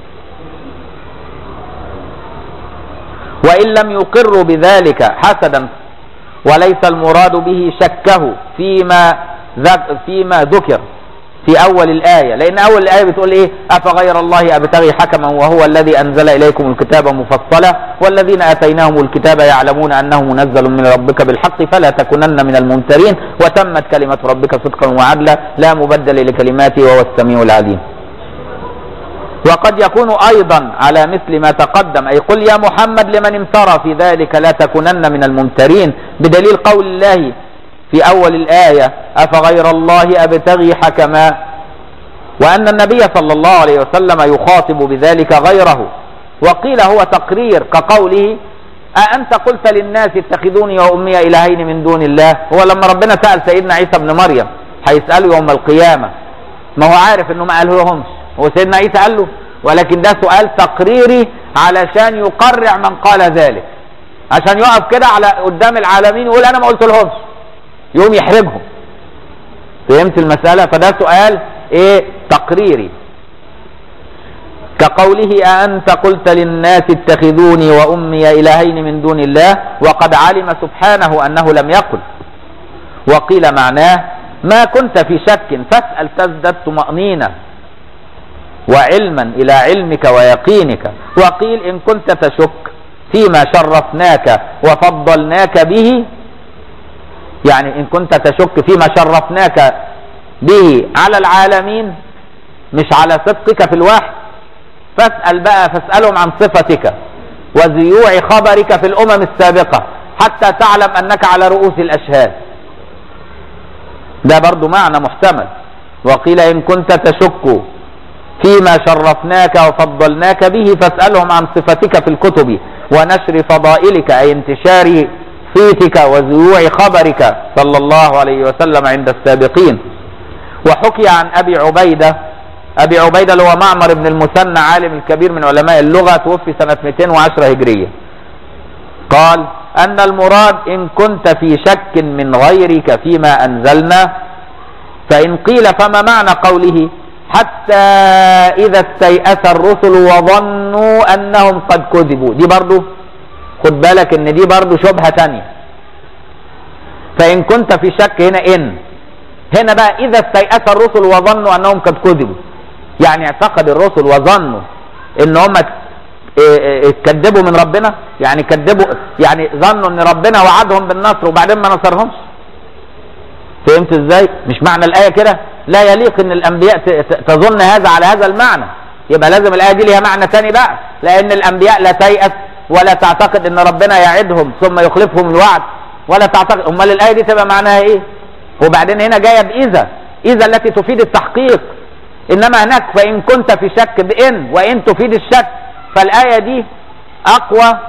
Speaker 1: وإن لم يقروا بذلك حسدا وليس المراد به شكه فيما ذك فيما ذكر في أول الآية لأن أول الآية بتقول إيه أفغير الله أبتغي حكما وهو الذي أنزل إليكم الكتاب مفصلا والذين آتيناهم الكتاب يعلمون أنه منزل من ربك بالحق فلا تكونن من الممترين وتمت كلمة ربك صدقا وعدلا لا مبدل لكلماته وهو السميع العليم وقد يكون أيضا على مثل ما تقدم أي قل يا محمد لمن امترى في ذلك لا تكونن من الممترين بدليل قول الله في أول الآية أفغير الله أبتغي حكما وأن النبي صلى الله عليه وسلم يخاطب بذلك غيره وقيل هو تقرير كقوله أأنت قلت للناس اتخذوني وأمي إلهين من دون الله هو لما ربنا سأل سيدنا عيسى بن مريم هيسأله يوم القيامة ما هو عارف انه ما قاله لهمش هو سيدنا عيسى قال له ولكن ده سؤال تقريري علشان يقرع من قال ذلك عشان يقف كده على قدام العالمين يقول انا ما قلت لهمش يقوم يحرجهم فهمت المسألة فده سؤال ايه تقريري كقوله أأنت قلت للناس اتخذوني وأمي إلهين من دون الله وقد علم سبحانه أنه لم يقل وقيل معناه ما كنت في شك فاسأل تزدد طمأنينة وعلما إلى علمك ويقينك وقيل إن كنت تشك فيما شرفناك وفضلناك به يعني إن كنت تشك فيما شرفناك به على العالمين مش على صدقك في الوحي فاسأل بقى فاسألهم عن صفتك وزيوع خبرك في الأمم السابقة حتى تعلم أنك على رؤوس الأشهاد ده برضو معنى محتمل وقيل إن كنت تشك فيما شرفناك وفضلناك به فاسألهم عن صفتك في الكتب ونشر فضائلك أي انتشار صيتك وزيوع خبرك صلى الله عليه وسلم عند السابقين وحكي عن أبي عبيدة أبي عبيدة اللي هو معمر بن المثنى عالم الكبير من علماء اللغة توفي سنة 210 هجرية قال أن المراد إن كنت في شك من غيرك فيما أنزلنا فإن قيل فما معنى قوله حتى إذا استيأس الرسل وظنوا أنهم قد كذبوا دي برضو خد بالك ان دي برضو شبهة تانية فإن كنت في شك هنا إن هنا بقى إذا استيأس الرسل وظنوا أنهم قد كذبوا يعني اعتقد الرسل وظنوا ان هم اتكذبوا من ربنا يعني كذبوا يعني ظنوا ان ربنا وعدهم بالنصر وبعدين ما نصرهمش فهمت ازاي مش معنى الايه كده لا يليق ان الانبياء تظن هذا على هذا المعنى يبقى لازم الايه دي ليها معنى ثاني بقى لان الانبياء لا تيأس ولا تعتقد ان ربنا يعدهم ثم يخلفهم الوعد ولا تعتقد امال الايه دي تبقى معناها ايه وبعدين هنا جايه باذا اذا التي تفيد التحقيق انما هناك فان كنت في شك بان وان تفيد الشك فالايه دي اقوى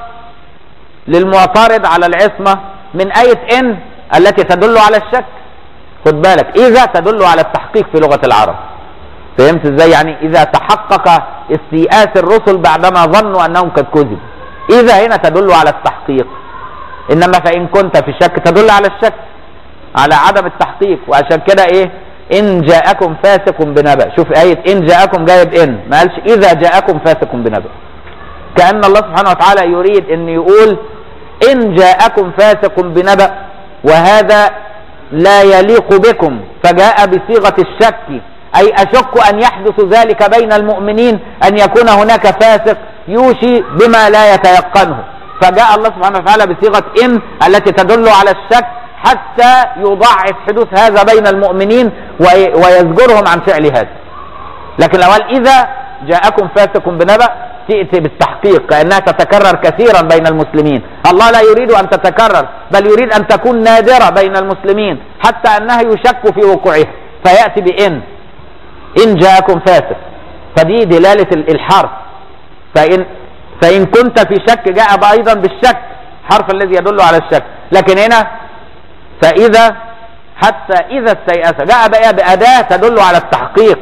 Speaker 1: للمعترض على العصمه من ايه ان التي تدل على الشك خد بالك اذا تدل على التحقيق في لغه العرب فهمت ازاي يعني اذا تحقق استيئاس الرسل بعدما ظنوا انهم قد كذبوا اذا هنا تدل على التحقيق انما فان كنت في شك تدل على الشك على عدم التحقيق وعشان كده ايه ان جاءكم فاسق بنبأ شوف آية ان جاءكم جاية بان ما قالش اذا جاءكم فاسق بنبأ كأن الله سبحانه وتعالى يريد ان يقول ان جاءكم فاسق بنبأ وهذا لا يليق بكم فجاء بصيغة الشك أي أشك أن يحدث ذلك بين المؤمنين أن يكون هناك فاسق يوشي بما لا يتيقنه فجاء الله سبحانه وتعالى بصيغة إن التي تدل على الشك حتى يضعف حدوث هذا بين المؤمنين ويزجرهم عن فعل هذا لكن لو قال إذا جاءكم فاسق بنبأ تأتي بالتحقيق كأنها تتكرر كثيرا بين المسلمين الله لا يريد أن تتكرر بل يريد أن تكون نادرة بين المسلمين حتى أنها يشك في وقوعها فيأتي بإن إن جاءكم فاسق فدي دلالة الحرف فإن فإن كنت في شك جاء أيضا بالشك حرف الذي يدل على الشك لكن هنا فإذا حتى إذا استيأس جاء بقى بأداة تدل على التحقيق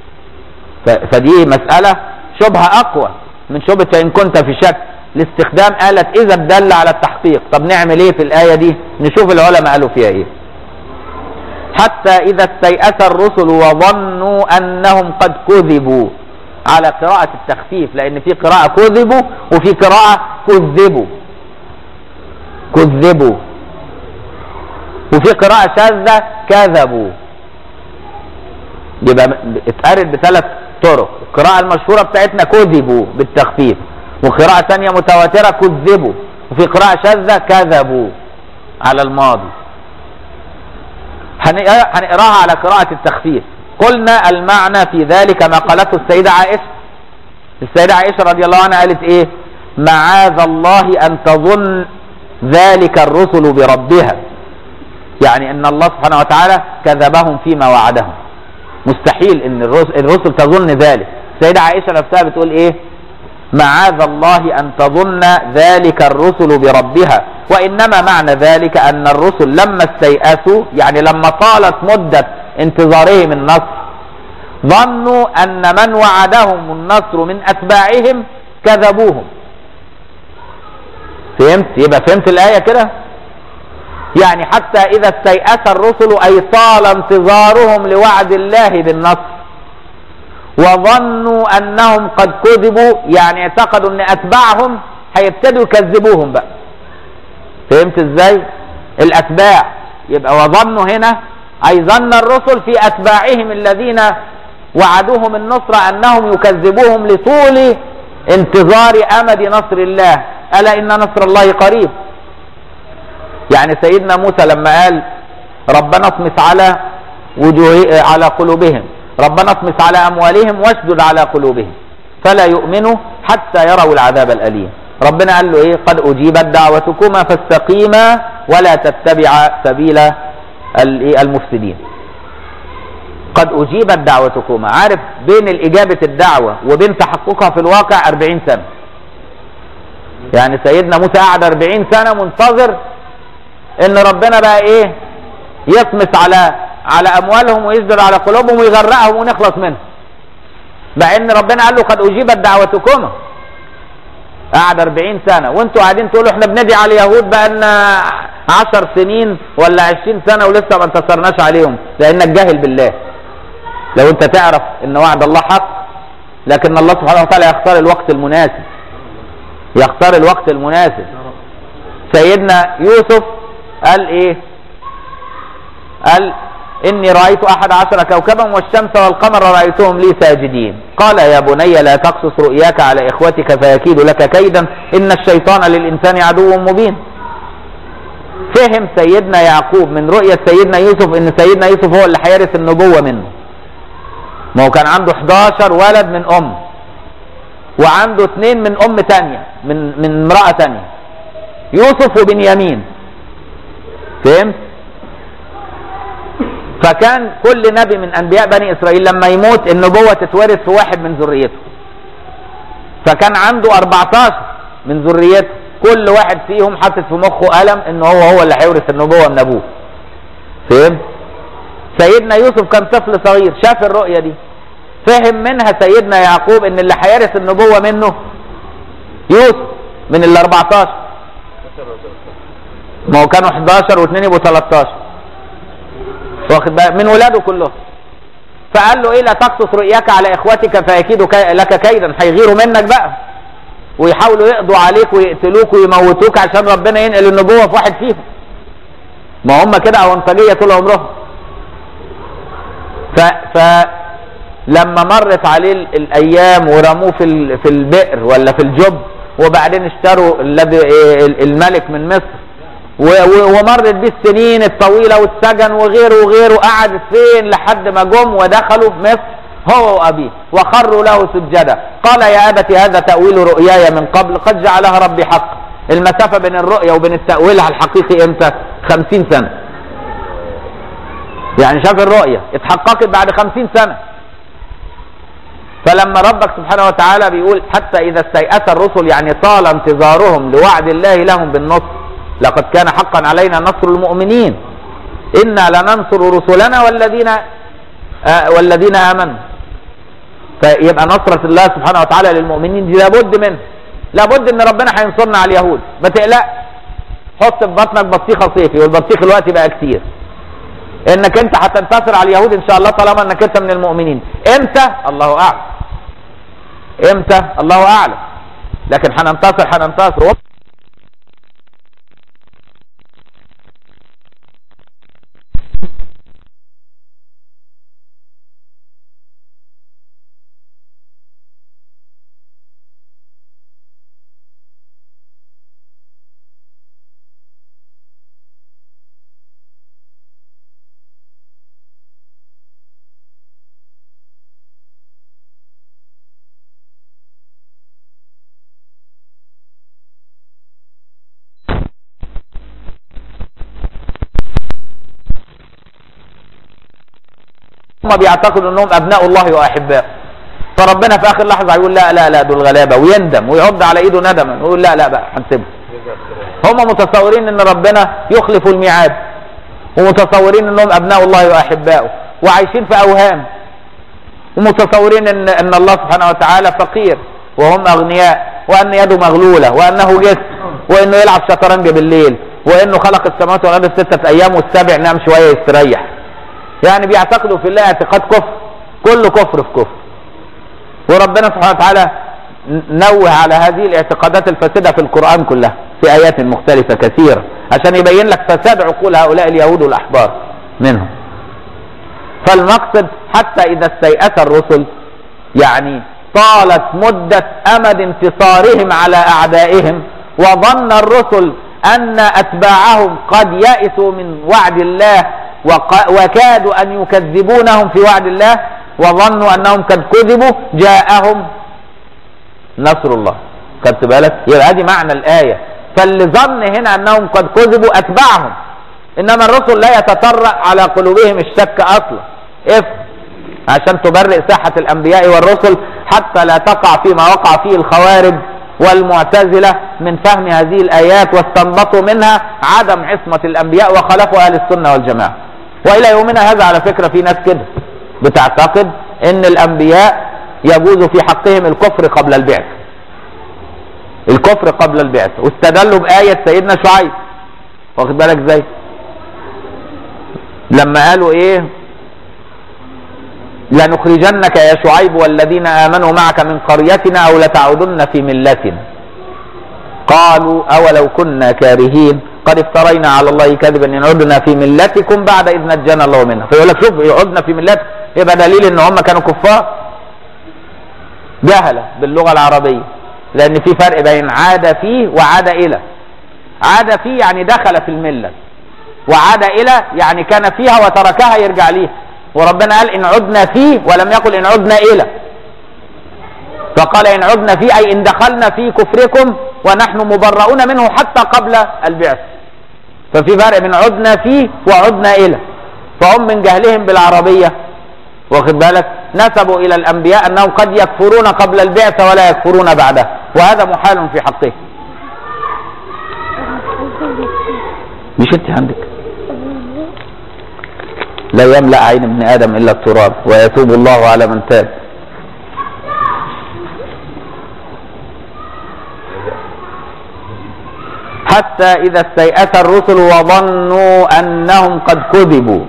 Speaker 1: فدي مسألة شبهة أقوى من شبهة فإن كنت في شك لاستخدام آلة إذا تدل على التحقيق طب نعمل إيه في الآية دي نشوف العلماء قالوا فيها إيه حتى إذا استيأس الرسل وظنوا أنهم قد كذبوا على قراءة التخفيف لأن في قراءة كذبوا وفي قراءة كذبوا كذبوا وفي قراءة شاذة كذبوا يبقى اتقرت بثلاث طرق القراءة المشهورة بتاعتنا كذبوا بالتخفيف وقراءة ثانية متواترة كذبوا وفي قراءة شاذة كذبوا على الماضي هنقراها على قراءة التخفيف قلنا المعنى في ذلك ما قالته السيدة عائشة السيدة عائشة رضي الله عنها قالت ايه معاذ الله ان تظن ذلك الرسل بربها يعني ان الله سبحانه وتعالى كذبهم فيما وعدهم مستحيل ان الرسل تظن ذلك السيدة عائشة نفسها بتقول ايه معاذ الله ان تظن ذلك الرسل بربها وانما معنى ذلك ان الرسل لما استيأسوا يعني لما طالت مدة انتظارهم النصر ظنوا ان من وعدهم النصر من اتباعهم كذبوهم فهمت يبقى فهمت الايه كده يعني حتى اذا استيأس الرسل اي طال انتظارهم لوعد الله بالنصر وظنوا انهم قد كذبوا يعني اعتقدوا ان اتباعهم هيبتدوا يكذبوهم بقى فهمت ازاي الاتباع يبقى وظنوا هنا اي ظن الرسل في اتباعهم الذين وعدوهم النصر انهم يكذبوهم لطول انتظار امد نصر الله الا ان نصر الله قريب يعني سيدنا موسى لما قال ربنا اطمس على وجوه على قلوبهم ربنا اطمس على اموالهم واشدد على قلوبهم فلا يؤمنوا حتى يروا العذاب الاليم ربنا قال له ايه قد اجيبت دعوتكما فاستقيما ولا تتبع سبيل المفسدين قد اجيبت دعوتكما عارف بين الاجابه الدعوه وبين تحققها في الواقع 40 سنه يعني سيدنا موسى قعد 40 سنه منتظر ان ربنا بقى ايه يطمس على على اموالهم ويسدر على قلوبهم ويغرقهم ونخلص منهم مع ان ربنا قال له قد اجيبت دعوتكما قعد 40 سنه وانتوا قاعدين تقولوا احنا بندعي على اليهود بقى لنا 10 سنين ولا 20 سنه ولسه ما انتصرناش عليهم لانك جاهل بالله لو انت تعرف ان وعد الله حق لكن الله سبحانه وتعالى يختار الوقت المناسب يختار الوقت المناسب سيدنا يوسف قال ايه قال اني رايت احد عشر كوكبا والشمس والقمر رايتهم لي ساجدين قال يا بني لا تقصص رؤياك على اخوتك فيكيد لك كيدا ان الشيطان للانسان عدو مبين فهم سيدنا يعقوب من رؤية سيدنا يوسف ان سيدنا يوسف هو اللي هيرث النبوة منه ما هو كان عنده 11 ولد من ام وعنده اثنين من ام تانية من من امرأة تانية يوسف وبنيامين فهمت فكان كل نبي من انبياء بني اسرائيل لما يموت النبوة تتورث في واحد من ذريته فكان عنده 14 من ذريته كل واحد فيهم حاطط في مخه قلم ان هو هو اللي هيورث النبوة من ابوه فهمت سيدنا يوسف كان طفل صغير شاف الرؤية دي فهم منها سيدنا يعقوب ان اللي هيرث النبوة منه يوسف من ال 14 ما هو كانوا 11 واثنين يبقوا 13 واخد بالك من ولاده كلهم فقال له ايه لا تقصص رؤياك على اخوتك فيكيدوا كي لك كيدا هيغيروا منك بقى ويحاولوا يقضوا عليك ويقتلوك ويموتوك عشان ربنا ينقل النبوة في واحد فيهم ما هم كده اونطاجية طول عمرهم ف, ف لما مرت عليه الايام ورموه في ال- في البئر ولا في الجب وبعدين اشتروا الذي الملك من مصر و- و- ومرت بيه السنين الطويله والسجن وغيره وغيره قعد فين لحد ما جم ودخلوا في مصر هو وابيه وخروا له سجدا قال يا ابت هذا تاويل رؤياي من قبل قد جعلها ربي حق المسافه بين الرؤيا وبين التاويلها الحقيقي امتى خمسين سنه يعني شاف الرؤيا اتحققت بعد خمسين سنه فلما ربك سبحانه وتعالى بيقول حتى إذا استيأس الرسل يعني طال انتظارهم لوعد الله لهم بالنصر لقد كان حقا علينا نصر المؤمنين إنا لننصر رسلنا والذين آه والذين آمنوا فيبقى نصرة الله سبحانه وتعالى للمؤمنين دي لابد منه لابد ان ربنا هينصرنا على اليهود ما تقلقش حط في بطنك بطيخه صيفي والبطيخ دلوقتي بقى كتير انك انت هتنتصر على اليهود ان شاء الله طالما انك انت من المؤمنين امتى الله اعلم امتى الله اعلم لكن هننتصر هننتصر هم بيعتقدوا انهم ابناء الله واحباؤه فربنا في اخر لحظه يقول لا لا لا دول غلابه ويندم ويعض على ايده ندما ويقول لا لا بقى هنسيبهم هم متصورين ان ربنا يخلف الميعاد ومتصورين انهم ابناء الله واحباؤه وعايشين في اوهام ومتصورين ان ان الله سبحانه وتعالى فقير وهم اغنياء وان يده مغلوله وانه جسم وانه يلعب شطرنج بالليل وانه خلق السماوات والارض في سته ايام والسابع نام شويه يستريح يعني بيعتقدوا في الله اعتقاد كفر كله كفر في كفر وربنا سبحانه وتعالى نوه على هذه الاعتقادات الفاسده في القران كلها في ايات مختلفه كثيره عشان يبين لك فساد عقول هؤلاء اليهود والاحبار منهم فالمقصد حتى اذا استيأس الرسل يعني طالت مدة امد انتصارهم على اعدائهم وظن الرسل ان اتباعهم قد يئسوا من وعد الله وق- وكادوا ان يكذبونهم في وعد الله وظنوا انهم قد كذبوا جاءهم نصر الله خدت بالك يبقى ادي معنى الايه فاللي ظن هنا انهم قد كذبوا اتبعهم انما الرسل لا يتطرق على قلوبهم الشك اصلا افهم عشان تبرئ صحة الانبياء والرسل حتى لا تقع فيما وقع فيه الخوارج والمعتزلة من فهم هذه الايات واستنبطوا منها عدم عصمة الانبياء وخلفوا اهل السنة والجماعة والى يومنا هذا على فكرة في ناس كده بتعتقد ان الانبياء يجوز في حقهم الكفر قبل البعث الكفر قبل البعث واستدلوا بآية سيدنا شعيب واخد بالك ازاي لما قالوا ايه لنخرجنك يا شعيب والذين آمنوا معك من قريتنا أو لتعودن في ملتنا قالوا أولو كنا كارهين قد افترينا على الله كذبا إن عدنا في ملتكم بعد إذ نجانا الله منها فيقول لك شوف عدنا في ملتكم يبقى دليل إن هم كانوا كفار جهلة باللغة العربية لأن في فرق بين عاد فيه وعاد إلى عاد فيه يعني دخل في الملة وعاد إلى يعني كان فيها وتركها يرجع ليها وربنا قال إن عدنا فيه ولم يقل إن عدنا إلى فقال إن عدنا فيه أي إن دخلنا في كفركم ونحن مبرؤون منه حتى قبل البعث ففي فرق بين عدنا فيه وعدنا إلى فهم من جهلهم بالعربية واخد بالك نسبوا إلى الأنبياء أنهم قد يكفرون قبل البعثة ولا يكفرون بعدها وهذا محال في حقه مش انت عندك لا يملأ عين ابن آدم إلا التراب ويتوب الله على من تاب حتى إذا استيأس الرسل وظنوا أنهم قد كذبوا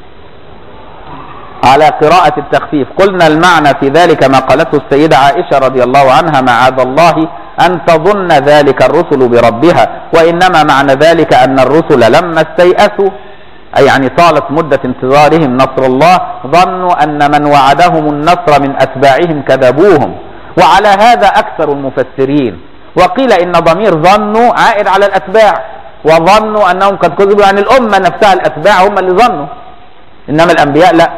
Speaker 1: على قراءة التخفيف قلنا المعنى في ذلك ما قالته السيدة عائشة رضي الله عنها معاذ الله أن تظن ذلك الرسل بربها وإنما معنى ذلك أن الرسل لما استيأسوا أي يعني طالت مدة انتظارهم نصر الله ظنوا أن من وعدهم النصر من أتباعهم كذبوهم وعلى هذا أكثر المفسرين وقيل إن ضمير ظنوا عائد على الأتباع وظنوا أنهم قد كذبوا يعني الأمة نفسها الأتباع هم اللي ظنوا إنما الأنبياء لا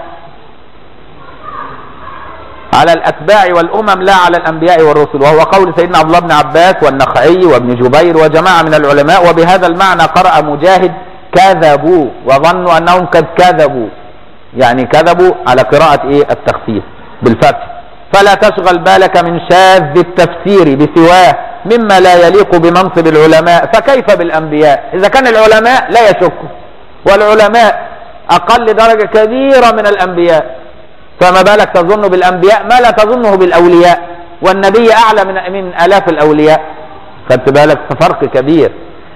Speaker 1: على الأتباع والأمم لا على الأنبياء والرسل وهو قول سيدنا عبد الله بن عباس والنخعي وابن جبير وجماعة من العلماء وبهذا المعنى قرأ مجاهد كذبوا وظنوا أنهم قد كذبوا يعني كذبوا على قراءة إيه التخفيف بالفتح فلا تشغل بالك من شاذ التفسير بسواه مما لا يليق بمنصب العلماء فكيف بالأنبياء إذا كان العلماء لا يشكوا والعلماء أقل درجة كبيرة من الأنبياء فما بالك تظن بالأنبياء ما لا تظنه بالأولياء والنبي أعلى من من آلاف الأولياء خدت بالك فرق كبير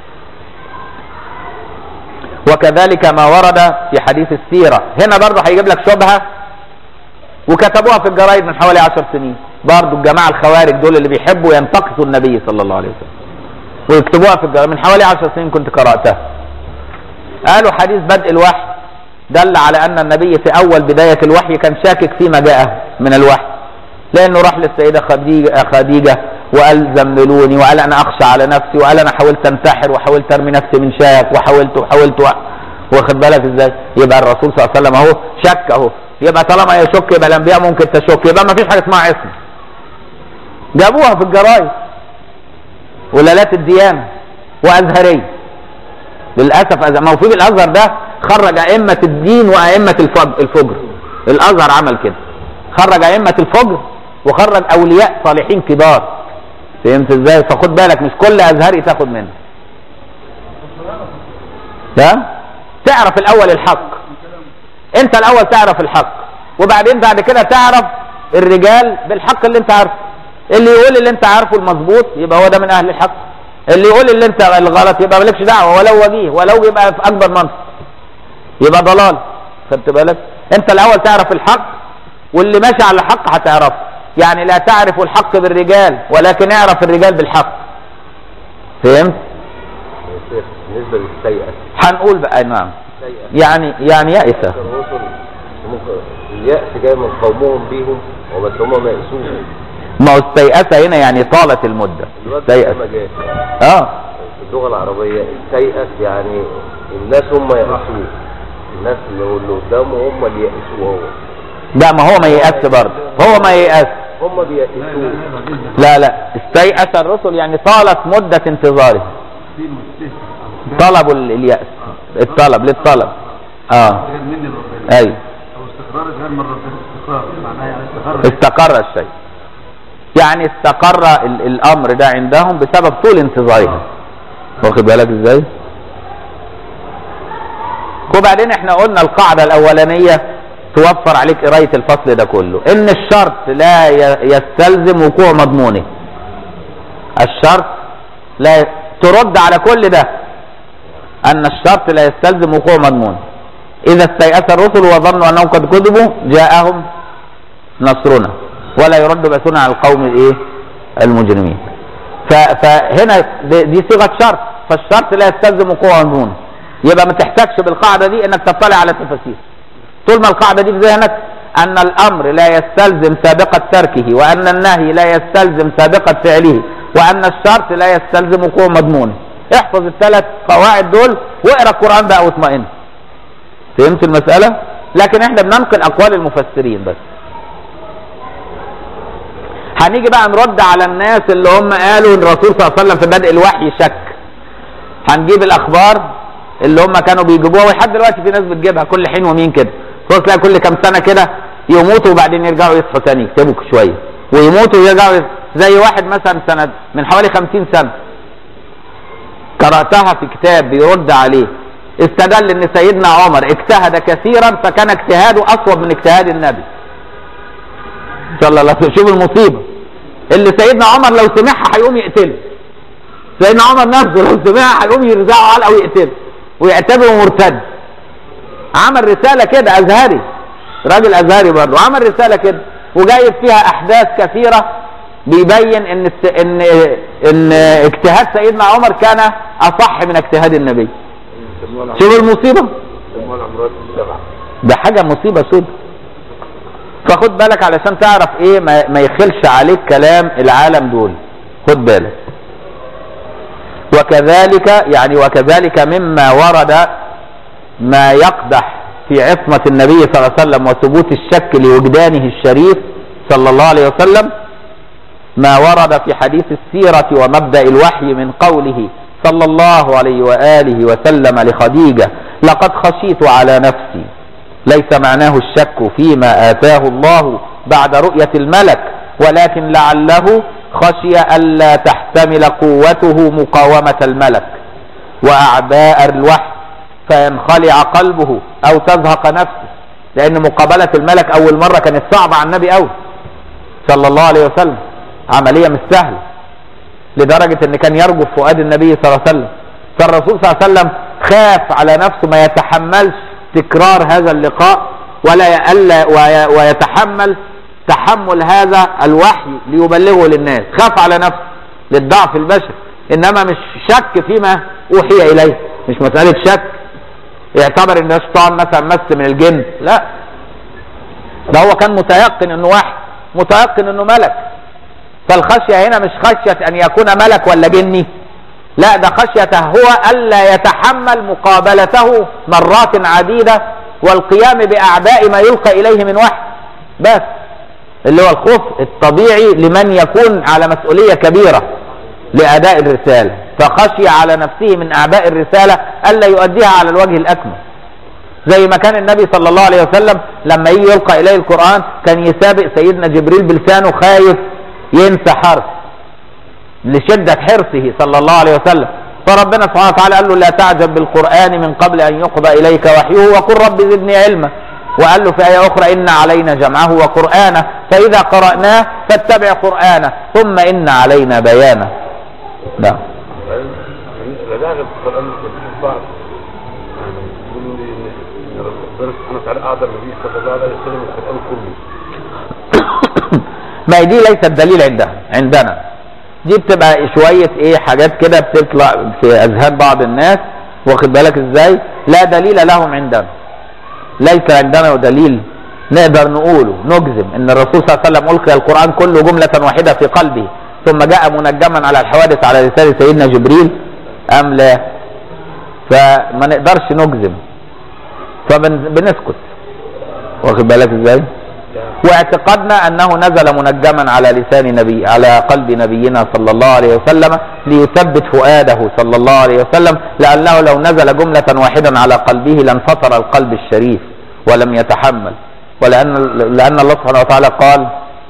Speaker 1: وكذلك ما ورد في حديث السيرة هنا برضه هيجيب لك شبهة وكتبوها في الجرايد من حوالي عشر سنين برضه الجماعة الخوارج دول اللي بيحبوا ينتقصوا النبي صلى الله عليه وسلم ويكتبوها في الجرايد من حوالي عشر سنين كنت قرأتها قالوا حديث بدء الوحي دل على أن النبي في أول بداية الوحي كان شاكك فيما جاءه من الوحي لأنه راح للسيدة خديجة, خديجة وقال زملوني وقال أنا أخشى على نفسي وقال أنا حاولت أنتحر وحاولت أرمي نفسي من شاك وحاولت وحاولت واخد بالك إزاي يبقى الرسول صلى الله عليه وسلم أهو شك أهو يبقى طالما يشك يبقى الأنبياء ممكن تشك يبقى ما فيش حاجة اسمها عصمة جابوها في الجرايد ولالات الديانة وأزهرية للأسف ما هو في الأزهر ده خرج أئمة الدين وأئمة الفجر الأزهر عمل كده خرج أئمة الفجر وخرج أولياء صالحين كبار فهمت ازاي فخد بالك مش كل أزهري تاخد منه ده تعرف الأول الحق أنت الأول تعرف الحق وبعدين بعد كده تعرف الرجال بالحق اللي أنت عارفه اللي يقول اللي أنت عارفه المظبوط يبقى هو ده من أهل الحق اللي يقول اللي أنت الغلط يبقى مالكش دعوة ولو وجيه ولو يبقى في أكبر منصب يبقى ضلال خدت بالك انت الاول تعرف الحق واللي ماشي على الحق هتعرفه يعني لا تعرف الحق بالرجال ولكن اعرف الرجال بالحق فهمت
Speaker 2: بالنسبه للسيئه
Speaker 1: هنقول بقى نعم يعني يعني يائسه
Speaker 2: الرسل ممكن اليأس جاي من قومهم بيهم وبس هم ما يأسوش
Speaker 1: ما هو استيأس هنا يعني طالت المده
Speaker 2: دلوقتي
Speaker 1: استيأس
Speaker 2: لما جاء
Speaker 1: اه
Speaker 2: في اللغه العربيه استيأس يعني الناس هم يأسوه الناس اللي هو اللي قدامه هم اللي يأسوه هو
Speaker 1: لا ما هو ما ييأس برضه هو ما ييأس
Speaker 2: هم بيأسوه
Speaker 1: لا لا استيأس الرسل يعني طالت مدة انتظاره طلبوا ال- اليأس الطلب للطلب اه
Speaker 3: غير مني ربنا
Speaker 1: ايوه
Speaker 3: او استقرار غير من ربنا استقرار معناها يعني استقر
Speaker 1: استقر الشيء يعني استقر ال- الامر ده عندهم بسبب طول انتظارهم واخد بالك ازاي وبعدين احنا قلنا القاعدة الاولانية توفر عليك قراية الفصل ده كله ان الشرط لا ي- يستلزم وقوع مضمونه الشرط لا ترد على كل ده ان الشرط لا يستلزم وقوع مضمونه اذا استيأس الرسل وظنوا انهم قد كذبوا جاءهم نصرنا ولا يرد بأسنا على القوم الايه المجرمين ف- فهنا دي دي صيغه شرط فالشرط لا يستلزم وقوع مضمون يبقى ما تحتاجش بالقاعده دي انك تطلع على التفاسير طول ما القاعده دي في ذهنك ان الامر لا يستلزم سابقه تركه وان النهي لا يستلزم سابقه فعله وان الشرط لا يستلزم وقوع مضمونه احفظ الثلاث قواعد دول واقرا القران بقى واطمئن فهمت المساله لكن احنا بننقل اقوال المفسرين بس هنيجي بقى نرد على الناس اللي هم قالوا ان الرسول صلى الله عليه وسلم في بدء الوحي شك هنجيب الاخبار اللي هم كانوا بيجيبوها ولحد دلوقتي في ناس بتجيبها كل حين ومين كده تبص تلاقي كل كام سنه كده يموتوا وبعدين يرجعوا يصحوا تاني يكتبوا شويه ويموتوا ويرجعوا يصحوا. زي واحد مثلا سنه من حوالي 50 سنه قراتها في كتاب بيرد عليه استدل ان سيدنا عمر اجتهد كثيرا فكان اجتهاده اصوب من اجتهاد النبي صلى الله عليه وسلم شوف المصيبه اللي سيدنا عمر لو سمعها هيقوم يقتله سيدنا عمر نفسه لو سمعها هيقوم يرزعه علقه ويقتله ويعتبره مرتد عمل رساله كده ازهري راجل ازهري برضه عمل رساله كده وجايب فيها احداث كثيره بيبين ان الس- ان ان اجتهاد سيدنا عمر كان اصح من اجتهاد النبي شوف المصيبه
Speaker 2: ثم الامراض السبعه
Speaker 1: ده حاجه مصيبه سود فخد بالك علشان تعرف ايه ما, ما يخلش عليك كلام العالم دول خد بالك وكذلك يعني وكذلك مما ورد ما يقدح في عصمة النبي صلى الله عليه وسلم وثبوت الشك لوجدانه الشريف صلى الله عليه وسلم ما ورد في حديث السيرة ومبدأ الوحي من قوله صلى الله عليه وآله وسلم لخديجة لقد خشيت على نفسي ليس معناه الشك فيما آتاه الله بعد رؤية الملك ولكن لعله خشي ألا تحتمل قوته مقاومة الملك وأعباء الوحي فينخلع قلبه أو تزهق نفسه لأن مقابلة الملك أول مرة كانت صعبة على النبي أوي صلى الله عليه وسلم عملية مش سهلة لدرجة ان كان يرجف فؤاد النبي صلى الله عليه وسلم فالرسول صلى الله عليه وسلم خاف على نفسه ما يتحملش تكرار هذا اللقاء ولا يألا وي- ويتحمل تحمل هذا الوحي ليبلغه للناس خاف على نفسه للضعف البشري انما مش شك فيما اوحي اليه مش مسألة شك يعتبر ان الشيطان مثلا مس من الجن لا ده هو كان متيقن انه وحي متيقن انه ملك فالخشية هنا مش خشية أن يكون ملك ولا جني لا ده خشيته هو ألا يتحمل مقابلته مرات عديدة والقيام بأعباء ما يلقى إليه من وحي بس اللي هو الخوف الطبيعي لمن يكون على مسؤولية كبيرة لأداء الرسالة فخشي على نفسه من أعباء الرسالة ألا يؤديها على الوجه الأكمل زي ما كان النبي صلى الله عليه وسلم لما يجي يلقى إليه القرآن كان يسابق سيدنا جبريل بلسانه خايف ينسى حرف لشدة حرصه صلى الله عليه وسلم فربنا سبحانه وتعالى قال له لا تعجب بالقرآن من قبل أن يقضى إليك وحيه وقل رب زدني علما وقال له في آية أخرى إن علينا جمعه وقرآنه فإذا قرأناه فاتبع قرآنه ثم إن علينا بيانه نعم
Speaker 3: بالنسبه لها القران مش صعب يعني يقولوا لي ان إن ربنا سبحانه وتعالى اعظم النبي صلى الله عليه وسلم القران كله
Speaker 1: ما هي دي ليست دليل عندها عندنا دي بتبقى شوية ايه حاجات كده بتطلع في اذهان بعض الناس واخد بالك ازاي لا دليل لهم عندنا ليس عندنا دليل نقدر نقوله نجزم ان الرسول صلى الله عليه وسلم القي القرآن كله جملة واحدة في قلبه ثم جاء منجما على الحوادث على لسان سيدنا جبريل ام لا فما نقدرش نجزم فبنسكت واخد بالك ازاي واعتقدنا انه نزل منجما على لسان نبي على قلب نبينا صلى الله عليه وسلم ليثبت فؤاده صلى الله عليه وسلم لانه لو نزل جمله واحدا على قلبه لانفطر القلب الشريف ولم يتحمل ولان لان الله سبحانه وتعالى قال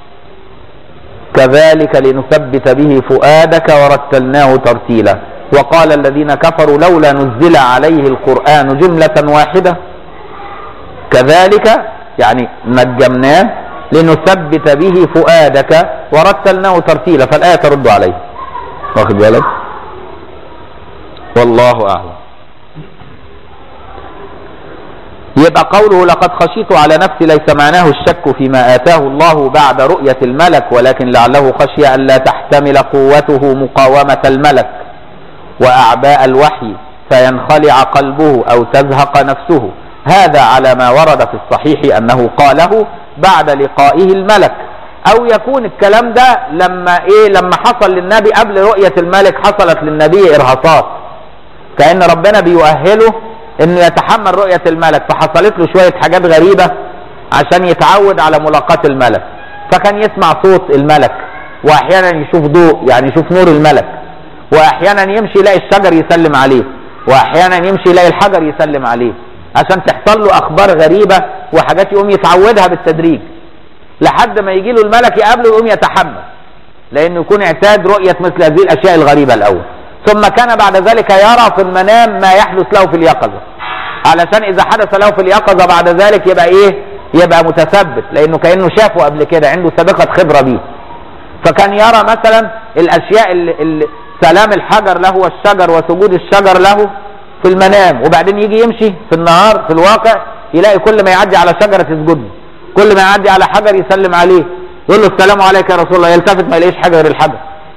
Speaker 1: كذلك لنثبت به فؤادك ورتلناه ترتيلا وقال الذين كفروا لولا نزل عليه القران جمله واحده كذلك يعني نجمناه لنثبت به فؤادك ورتلناه ترتيلا فالآية ترد عليه واخد بالك والله أعلم يبقى قوله لقد خشيت على نفسي ليس معناه الشك فيما آتاه الله بعد رؤية الملك ولكن لعله خشي أن لا تحتمل قوته مقاومة الملك وأعباء الوحي فينخلع قلبه أو تزهق نفسه هذا على ما ورد في الصحيح أنه قاله بعد لقائه الملك أو يكون الكلام ده لما إيه لما حصل للنبي قبل رؤية الملك حصلت للنبي إرهاصات كأن ربنا بيؤهله انه يتحمل رؤية الملك فحصلت له شوية حاجات غريبة عشان يتعود على ملاقاة الملك فكان يسمع صوت الملك واحيانا يشوف ضوء يعني يشوف نور الملك واحيانا يمشي يلاقي الشجر يسلم عليه واحيانا يمشي يلاقي الحجر يسلم عليه عشان تحصل له اخبار غريبة وحاجات يقوم يتعودها بالتدريج لحد ما يجي له الملك يقابله يقوم يتحمل لانه يكون اعتاد رؤية مثل هذه الاشياء الغريبة الاول ثم كان بعد ذلك يرى في المنام ما يحدث له في اليقظة علشان اذا حدث له في اليقظة بعد ذلك يبقى ايه يبقى متثبت لانه كانه شافه قبل كده عنده سابقة خبرة بيه فكان يرى مثلا الاشياء اللي, اللي سلام الحجر له والشجر وسجود الشجر له في المنام وبعدين يجي يمشي في النهار في الواقع يلاقي كل ما يعدي على شجرة تسجد كل ما يعدي على حجر يسلم عليه يقول له السلام عليك يا رسول الله يلتفت ما يلاقيش حاجة غير الحجر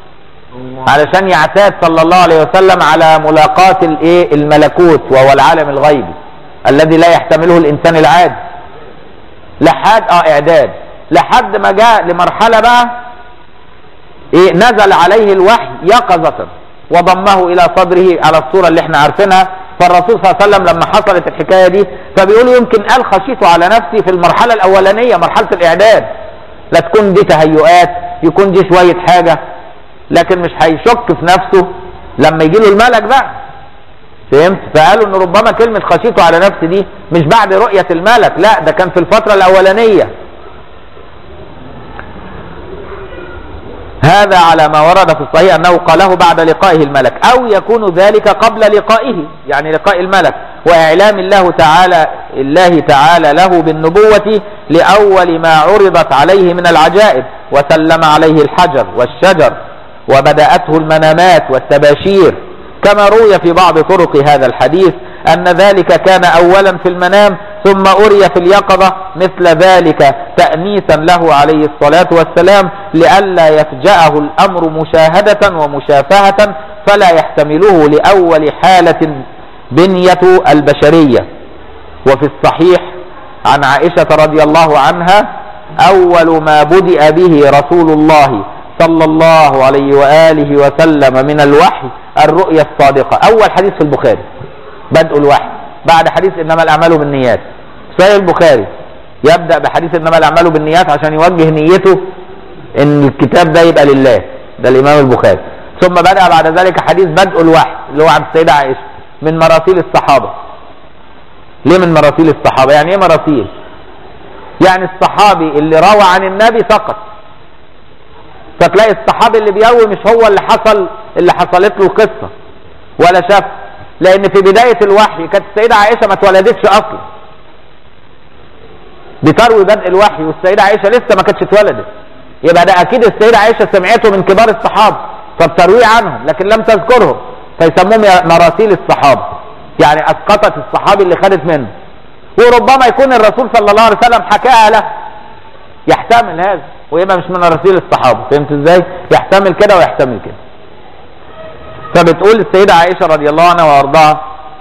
Speaker 1: علشان يعتاد صلى الله عليه وسلم على ملاقاة الايه الملكوت وهو العالم الغيبي الذي لا يحتمله الانسان العادي لحد اه اعداد لحد ما جاء لمرحلة بقى ايه نزل عليه الوحي يقظة وضمه الى صدره على الصورة اللي احنا عارفينها فالرسول صلى الله عليه وسلم لما حصلت الحكاية دي فبيقول يمكن قال خشيت على نفسي في المرحلة الاولانية مرحلة الاعداد لا تكون دي تهيؤات يكون دي شوية حاجة لكن مش هيشك في نفسه لما يجي له الملك بقى فهمت فقالوا ان ربما كلمة خشيته على نفسي دي مش بعد رؤية الملك لا ده كان في الفترة الاولانية هذا على ما ورد في الصحيح انه قاله بعد لقائه الملك او يكون ذلك قبل لقائه يعني لقاء الملك واعلام الله تعالى الله تعالى له بالنبوة لاول ما عرضت عليه من العجائب وسلم عليه الحجر والشجر وبدأته المنامات والتباشير كما روي في بعض طرق هذا الحديث أن ذلك كان أولا في المنام ثم أري في اليقظة مثل ذلك تأنيسا له عليه الصلاة والسلام لئلا يفجأه الأمر مشاهدة ومشافهة فلا يحتمله لأول حالة بنية البشرية وفي الصحيح عن عائشة رضي الله عنها أول ما بدأ به رسول الله صلى الله عليه وآله وسلم من الوحي الرؤيا الصادقة أول حديث في البخاري بدء الوحي بعد حديث إنما الأعمال بالنيات صحيح البخاري يبدأ بحديث إنما الأعمال بالنيات عشان يوجه نيته إن الكتاب ده يبقى لله ده الإمام البخاري ثم بدأ بعد ذلك حديث بدء الوحي اللي هو عن السيدة عائشة من مراسيل الصحابة ليه من مراسيل الصحابة يعني ايه مراسيل يعني الصحابي اللي روى عن النبي سقط فتلاقي الصحابي اللي بيروي مش هو اللي حصل اللي حصلت له القصة ولا شاف لان في بداية الوحي كانت السيدة عائشة ما اتولدتش اصلا بتروي بدء الوحي والسيدة عائشة لسه ما كانتش اتولدت يبقى ده اكيد السيدة عائشة سمعته من كبار الصحابة فبترويه عنهم لكن لم تذكرهم فيسموهم مراسيل الصحابة يعني اسقطت الصحابي اللي خدت منه وربما يكون الرسول صلى الله عليه وسلم حكاها له يحتمل هذا ويبقى مش من مراسيل الصحابة فهمت ازاي يحتمل كده ويحتمل كده فبتقول السيدة عائشة رضي الله عنها وارضاها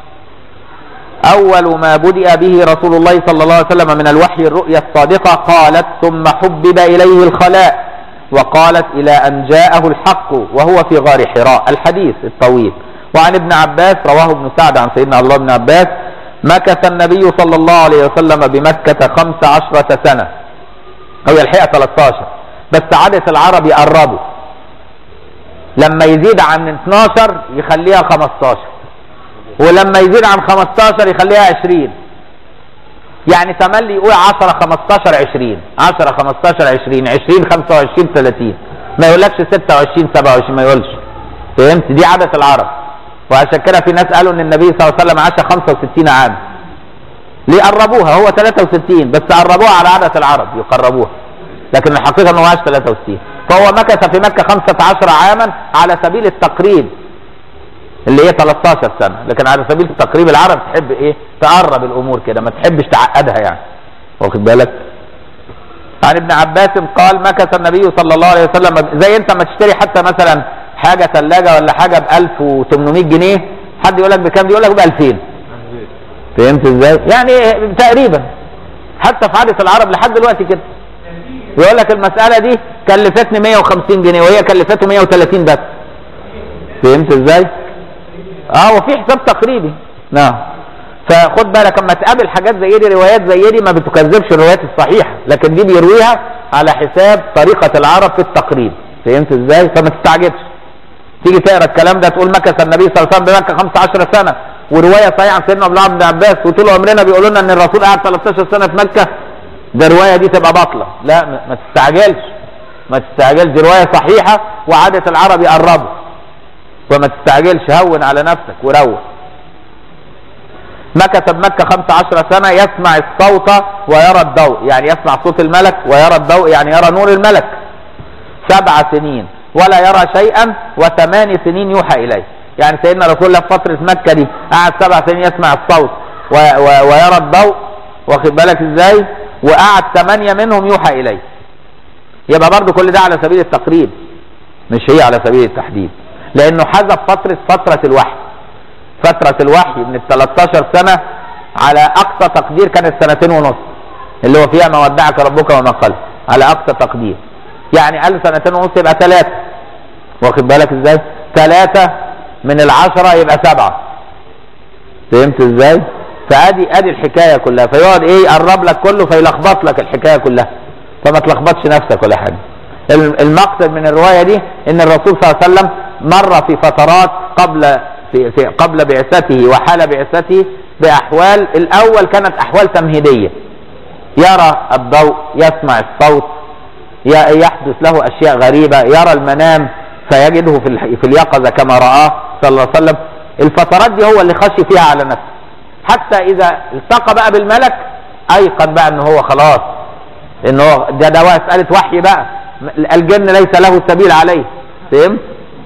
Speaker 1: اول ما بدأ به رسول الله صلى الله عليه وسلم من الوحي الرؤيا الصادقة قالت ثم حبب اليه الخلاء وقالت الى ان جاءه الحق وهو في غار حراء الحديث الطويل وعن ابن عباس رواه ابن سعد عن سيدنا عبد الله بن عباس مكث النبي صلى الله عليه وسلم بمكة خمس عشرة سنة هو الحقيقة 13 بس عادة العرب يقربوا لما يزيد عن 12 يخليها 15 ولما يزيد عن 15 يخليها 20 يعني تملي يقول 10 15 20 10 15 20 20 25 30 ما يقولكش 26 27 ما يقولش فهمت دي عادة العرب وعشان كده في ناس قالوا ان النبي صلى الله عليه وسلم عاش 65 عام ليه قربوها هو 63 بس قربوها على عادة العرب يقربوها لكن الحقيقة انه عاش 63 فهو مكث في مكة 15 عاما على سبيل التقريب اللي هي 13 سنه لكن على سبيل التقريب العرب تحب ايه تقرب الامور كده ما تحبش تعقدها يعني واخد بالك عن ابن عباس قال مكث النبي صلى الله عليه وسلم زي انت ما تشتري حتى مثلا حاجه ثلاجه ولا حاجه ب 1800 جنيه حد يقول لك بكام دي يقول لك ب 2000 فهمت ازاي يعني تقريبا حتى في عاده العرب لحد دلوقتي كده يقول لك المساله دي كلفتني 150 جنيه وهي كلفته 130 بس فهمت ازاي اه وفي حساب تقريبي نعم فخد بالك اما تقابل حاجات زي دي روايات زي دي ما بتكذبش الروايات الصحيحه لكن دي بيرويها على حساب طريقه العرب في التقريب فهمت ازاي فما تستعجبش تيجي تقرا الكلام ده تقول مكث النبي صلى الله عليه وسلم بمكه 15 سنه وروايه صحيحه عن سيدنا عبد الله بن عباس وطول عمرنا بيقولوا لنا ان الرسول قعد 13 سنه في مكه ده الروايه دي تبقى باطله لا ما ما تستعجلش ما تستعجلش دي روايه صحيحه وعاده العرب يقربوا فما تستعجلش هون على نفسك وروح مكث بمكة 15 سنة يسمع الصوت ويرى الضوء يعني يسمع صوت الملك ويرى الضوء يعني يرى نور الملك سبع سنين ولا يرى شيئا وثمان سنين يوحى إليه يعني سيدنا رسول الله في فترة مكة دي قعد سبع سنين يسمع الصوت و و ويرى الضوء واخد بالك ازاي وقعد ثمانية منهم يوحى إليه يبقى برضو كل ده على سبيل التقريب مش هي على سبيل التحديد لأنه حذف فترة فترة الوحي فترة الوحي من ال 13 سنة على أقصى تقدير كانت سنتين ونص اللي هو فيها ما ودعك ربك وما قل على أقصى تقدير يعني قال سنتين ونص يبقى ثلاثة واخد بالك ازاي؟ ثلاثة من العشرة يبقى سبعة فهمت ازاي؟ فادي ادي الحكاية كلها فيقعد ايه يقرب لك كله فيلخبط لك الحكاية كلها فما تلخبطش نفسك ولا حاجة المقصد من الرواية دي ان الرسول صلى الله عليه وسلم مر في فترات قبل في, في قبل بعثته وحال بعثته بأحوال الأول كانت أحوال تمهيدية يرى الضوء يسمع الصوت يحدث له أشياء غريبة يرى المنام فيجده في في اليقظة كما رآه صلى الله عليه وسلم الفترات دي هو اللي خشي فيها على نفسه حتى إذا التقى بقى بالملك أيقن بقى إن هو خلاص إن هو ده ده مسألة وحي بقى الجن ليس له سبيل عليه فهمت؟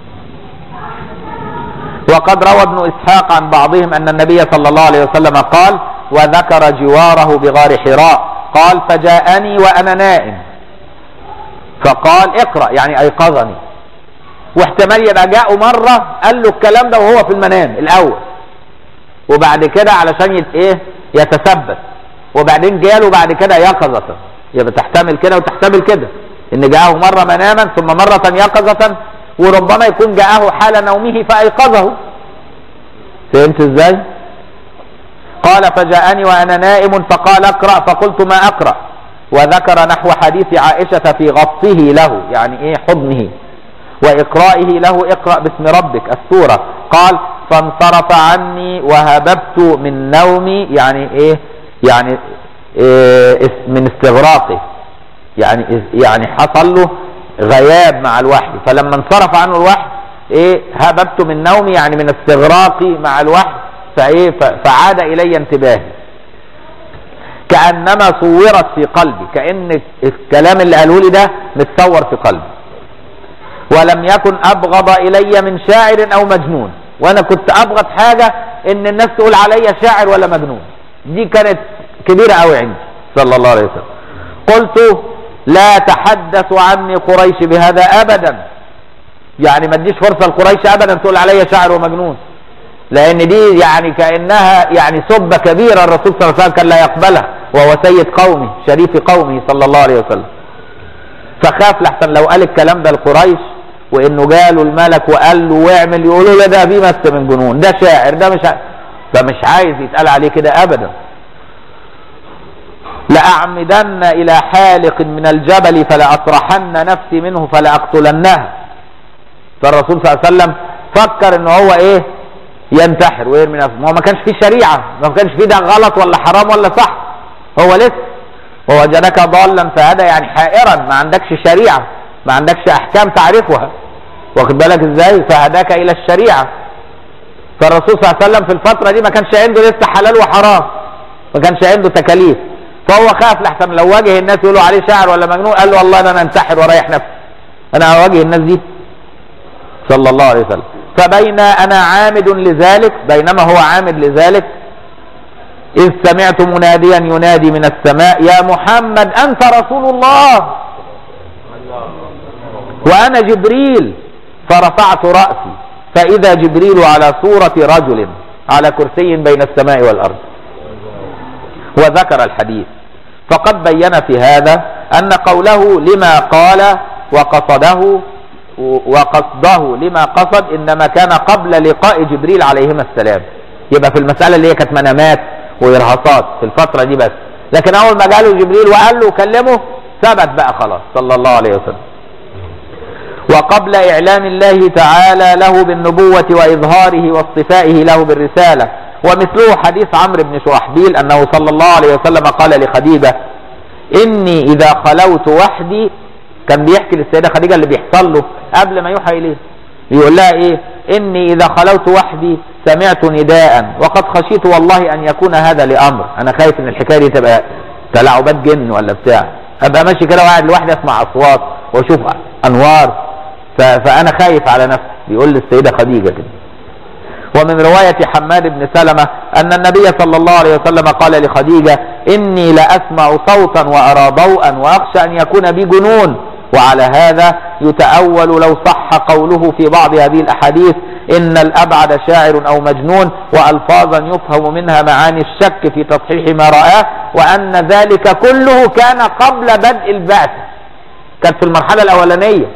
Speaker 1: وقد روى ابن إسحاق عن بعضهم أن النبي صلى الله عليه وسلم قال وذكر جواره بغار حراء قال فجاءني وأنا نائم فقال اقرأ يعني أيقظني واحتمال يبقى جاءه مرة قال له الكلام ده وهو في المنام الأول وبعد كده علشان يت ايه يتثبت وبعدين جاله بعد كده يقظة يبقى تحتمل كده وتحتمل كده ان جاءه مرة مناما ثم مرة يقظة وربما يكون جاءه حال نومه فأيقظه فهمت ازاي قال فجاءني وأنا نائم فقال اقرأ فقلت ما أقرأ وذكر نحو حديث عائشة في غطه له يعني ايه حضنه وإقرائه له اقرأ باسم ربك السورة قال فانصرف عني وهببت من نومي يعني ايه يعني إيه من استغراقه يعني يعني حصل له غياب مع الوحي فلما انصرف عنه الوحي ايه هببت من نومي يعني من استغراقي مع الوحي فايه فعاد الي انتباهي كانما صورت في قلبي كان الكلام اللي قاله لي ده متصور في قلبي ولم يكن ابغض الي من شاعر او مجنون وانا كنت ابغض حاجه ان الناس تقول عليا شاعر ولا مجنون دي كانت كبيره قوي عندي صلى الله عليه وسلم قلت لا تحدث عني قريش بهذا ابدا يعني ما تديش فرصه لقريش ابدا تقول عليا شاعر ومجنون لان دي يعني كانها يعني سبه كبيره الرسول صلى الله عليه وسلم كان لا يقبلها وهو سيد قومه شريف قومه صلى الله عليه وسلم فخاف لحسن لو قال الكلام ده لقريش وانه جاله الملك وقال له واعمل يقولوا له ده دي مس من جنون ده شاعر ده مش ع... فمش عايز يتقال عليه كده ابدا لأعمدن إلى حالق من الجبل فلأطرحن نفسي منه فلأقتلنها فالرسول صلى الله عليه وسلم فكر ان هو ايه ينتحر ويرمي نفسه ما هو ما كانش فيه شريعة ما كانش فيه ده غلط ولا حرام ولا صح هو لسه ووجدك ضالا فهذا يعني حائرا ما عندكش شريعة ما عندكش احكام تعرفها واخد بالك ازاي فهداك الى الشريعة فالرسول صلى الله عليه وسلم في الفترة دي ما كانش عنده لسه حلال وحرام ما كانش عنده تكاليف فهو خاف لحسن لو واجه الناس يقولوا عليه شاعر ولا مجنون قال له والله انا انتحر واريح نفسي انا اواجه الناس دي صلى الله عليه وسلم فبين انا عامد لذلك بينما هو عامد لذلك اذ سمعت مناديا ينادي من السماء يا محمد انت رسول الله وانا جبريل فرفعت راسي فاذا جبريل على صوره رجل على كرسي بين السماء والارض وذكر الحديث فقد بين في هذا ان قوله لما قال وقصده وقصده لما قصد انما كان قبل لقاء جبريل عليهما السلام يبقى في المساله اللي هي كانت منامات وارهاصات في الفتره دي بس لكن اول ما جاله جبريل وقال له كلمه ثبت بقى خلاص صلى الله عليه وسلم وقبل اعلام الله تعالى له بالنبوه واظهاره واصطفائه له بالرساله ومثله حديث عمرو بن شرحبيل انه صلى الله عليه وسلم قال لخديجه اني اذا خلوت وحدي كان بيحكي للسيده خديجه اللي بيحصل له قبل ما يوحى اليه بيقول لها ايه اني اذا خلوت وحدي سمعت نداء وقد خشيت والله ان يكون هذا لامر انا خايف ان الحكايه دي تبقى تلاعبات جن ولا بتاع ابقى ماشي كده وقاعد لوحدي اسمع اصوات واشوف انوار ف... فانا خايف على نفسي بيقول للسيده خديجه كده ومن رواية حماد بن سلمة أن النبي صلى الله عليه وسلم قال لخديجة إني لأسمع صوتا وأرى ضوءا وأخشى أن يكون بي جنون وعلى هذا يتأول لو صح قوله في بعض هذه الأحاديث إن الأبعد شاعر أو مجنون وألفاظا يفهم منها معاني الشك في تصحيح ما رآه وأن ذلك كله كان قبل بدء البعث كانت في المرحلة الأولانية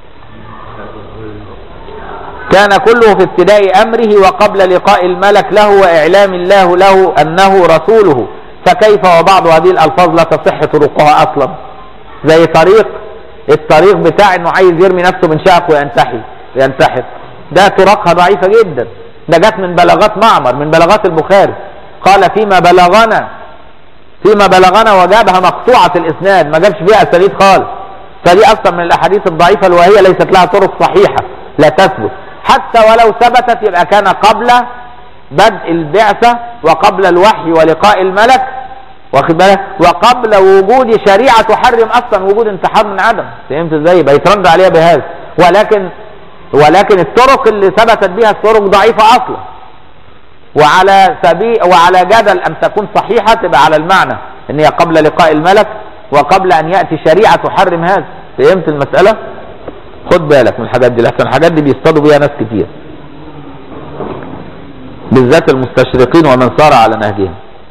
Speaker 1: كان كله في ابتداء امره وقبل لقاء الملك له واعلام الله له انه رسوله فكيف وبعض هذه الالفاظ لا تصح طرقها اصلا زي طريق الطريق بتاع انه عايز يرمي نفسه من شقق وينتحي ينتحر ده طرقها ضعيفه جدا ده جت من بلاغات معمر من بلاغات البخاري قال فيما بلغنا فيما بلغنا وجابها مقطوعه الاسناد ما جابش فيها اساليب خالص فدي اصلا من الاحاديث الضعيفه وهي ليست لها طرق صحيحه لا تثبت حتى ولو ثبتت يبقى كان قبل بدء البعثة وقبل الوحي ولقاء الملك واخد بالك وقبل وجود شريعة تحرم أصلا وجود انتحار من عدم فهمت ازاي يبقى يترد عليها بهذا ولكن ولكن الطرق اللي ثبتت بها الطرق ضعيفة أصلا وعلى سبيل وعلى جدل أن تكون صحيحة تبقى على المعنى ان هي قبل لقاء الملك وقبل أن يأتي شريعة تحرم هذا فهمت المسألة؟ خد بالك من الحاجات دي لحسن الحاجات دي بيصطادوا بيها ناس كتير بالذات المستشرقين ومن سار على نهجهم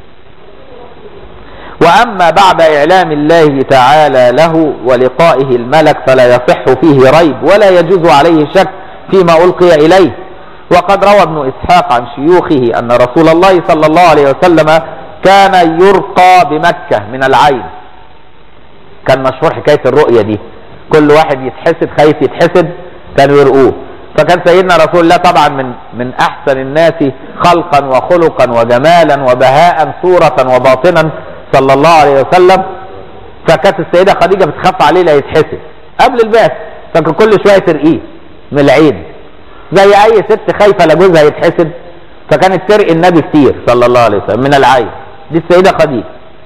Speaker 1: واما بعد اعلام الله تعالى له ولقائه الملك فلا يصح فيه ريب ولا يجوز عليه شك فيما القي اليه وقد روى ابن اسحاق عن شيوخه ان رسول الله صلى الله عليه وسلم كان يرقى بمكه من العين كان مشهور حكايه الرؤيه دي كل واحد يتحسد خايف يتحسد كانوا يرقوه فكان سيدنا رسول الله طبعا من من احسن الناس خلقا وخلقا وجمالا وبهاء صورة وباطنا صلى الله عليه وسلم فكانت السيدة خديجة بتخاف عليه لا يتحسد قبل البعث فكان كل شوية ترقيه من العين زي اي ست خايفة لجوزها يتحسد فكانت ترقي النبي كتير صلى الله عليه وسلم من العين دي السيدة خديجة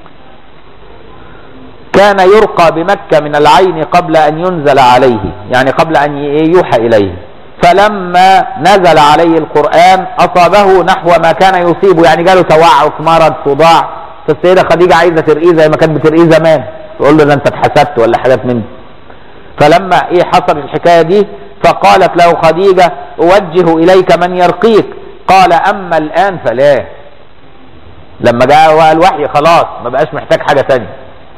Speaker 1: كان يرقى بمكة من العين قبل أن ينزل عليه يعني قبل أن يوحى إليه فلما نزل عليه القرآن أصابه نحو ما كان يصيبه يعني جاله توعك مرض صداع فالسيدة خديجة عايزة ترقيه زي ما كانت بترقيه زمان تقول له ده أنت اتحسدت ولا حاجات من دي فلما إيه حصل الحكاية دي فقالت له خديجة أوجه إليك من يرقيك قال أما الآن فلا لما جاء الوحي خلاص ما بقاش محتاج حاجة تانية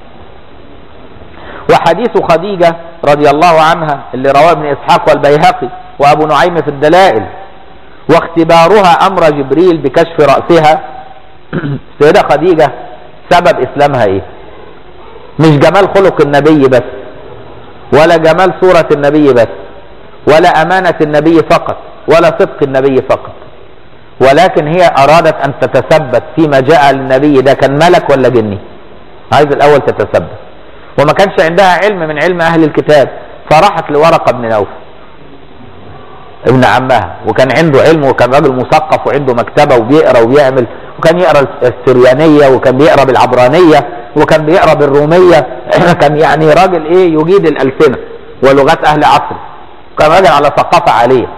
Speaker 1: وحديث خديجة رضي الله عنها اللي رواه ابن إسحاق والبيهقي وأبو نعيم في الدلائل واختبارها أمر جبريل بكشف رأسها سيدة خديجة سبب إسلامها إيه مش جمال خلق النبي بس ولا جمال صورة النبي بس ولا أمانة النبي فقط ولا صدق النبي فقط ولكن هي أرادت أن تتثبت فيما جاء للنبي ده كان ملك ولا جني عايز الأول تتثبت وما كانش عندها علم من علم اهل الكتاب فراحت لورقه بن نوفل ابن عمها وكان عنده علم وكان راجل مثقف وعنده مكتبه وبيقرا وبيعمل وكان يقرا السريانيه وكان بيقرا بالعبرانيه وكان بيقرا بالروميه كان يعني راجل ايه يجيد الالسنه ولغات اهل عصره كان راجل على ثقافه عاليه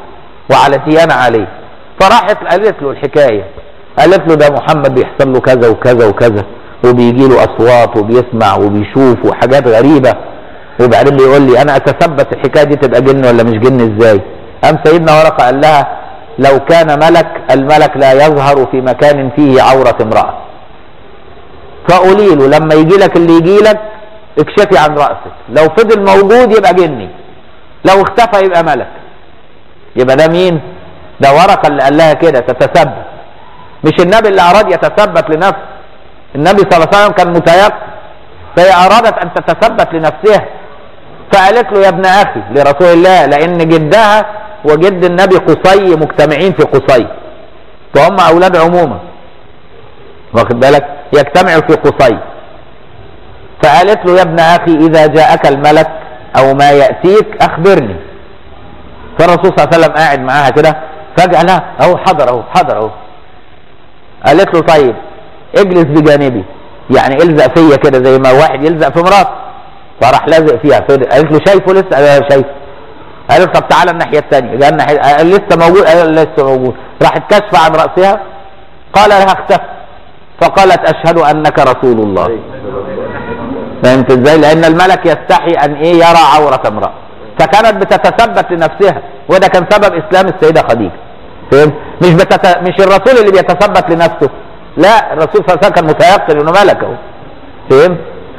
Speaker 1: وعلى ديانة عليه فراحت قالت له الحكاية قالت له ده محمد بيحصل له كذا وكذا وكذا وبيجي له اصوات وبيسمع وبيشوف وحاجات غريبة وبعدين بيقول لي انا اتثبت الحكاية دي تبقى جن ولا مش جن ازاي قام سيدنا ورقة قال لها لو كان ملك الملك لا يظهر في مكان فيه عورة امرأة فقولي له لما يجي لك اللي يجي لك اكشفي عن رأسك لو فضل موجود يبقى جني لو اختفى يبقى ملك يبقى ده مين ده ورقة اللي قال لها كده تتثبت مش النبي اللي أراد يتثبت لنفسه النبي صلى الله عليه وسلم كان متيقن فهي أرادت أن تتثبت لنفسها فقالت له يا ابن أخي لرسول الله لأن جدها وجد النبي قصي مجتمعين في قصي فهم أولاد عمومة واخد بالك يجتمعوا في قصي فقالت له يا ابن أخي إذا جاءك الملك أو ما يأتيك أخبرني فالرسول صلى الله عليه وسلم قاعد معاها كده فجأة لا أهو حضر أهو حضر أهو قالت له طيب اجلس بجانبي يعني الزق فيا كده زي ما واحد يلزق في مراته فراح لازق فيها قالت له شايفه لسه قال لها شايفه قالت طب تعالى الناحيه الثانيه قال الناحيه قال لسه موجود قال لسه موجود راحت كشف عن راسها قال لها اختفت فقالت اشهد انك رسول الله فهمت ازاي لان الملك يستحي ان ايه يرى عوره امراه فكانت بتتثبت لنفسها وده كان سبب اسلام السيده خديجه فهمت مش بتت... مش الرسول اللي بيتثبت لنفسه لا الرسول صلى الله عليه وسلم كان متيقن انه ملك اهو فهمت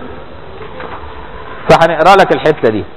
Speaker 1: فهنقرا لك الحته دي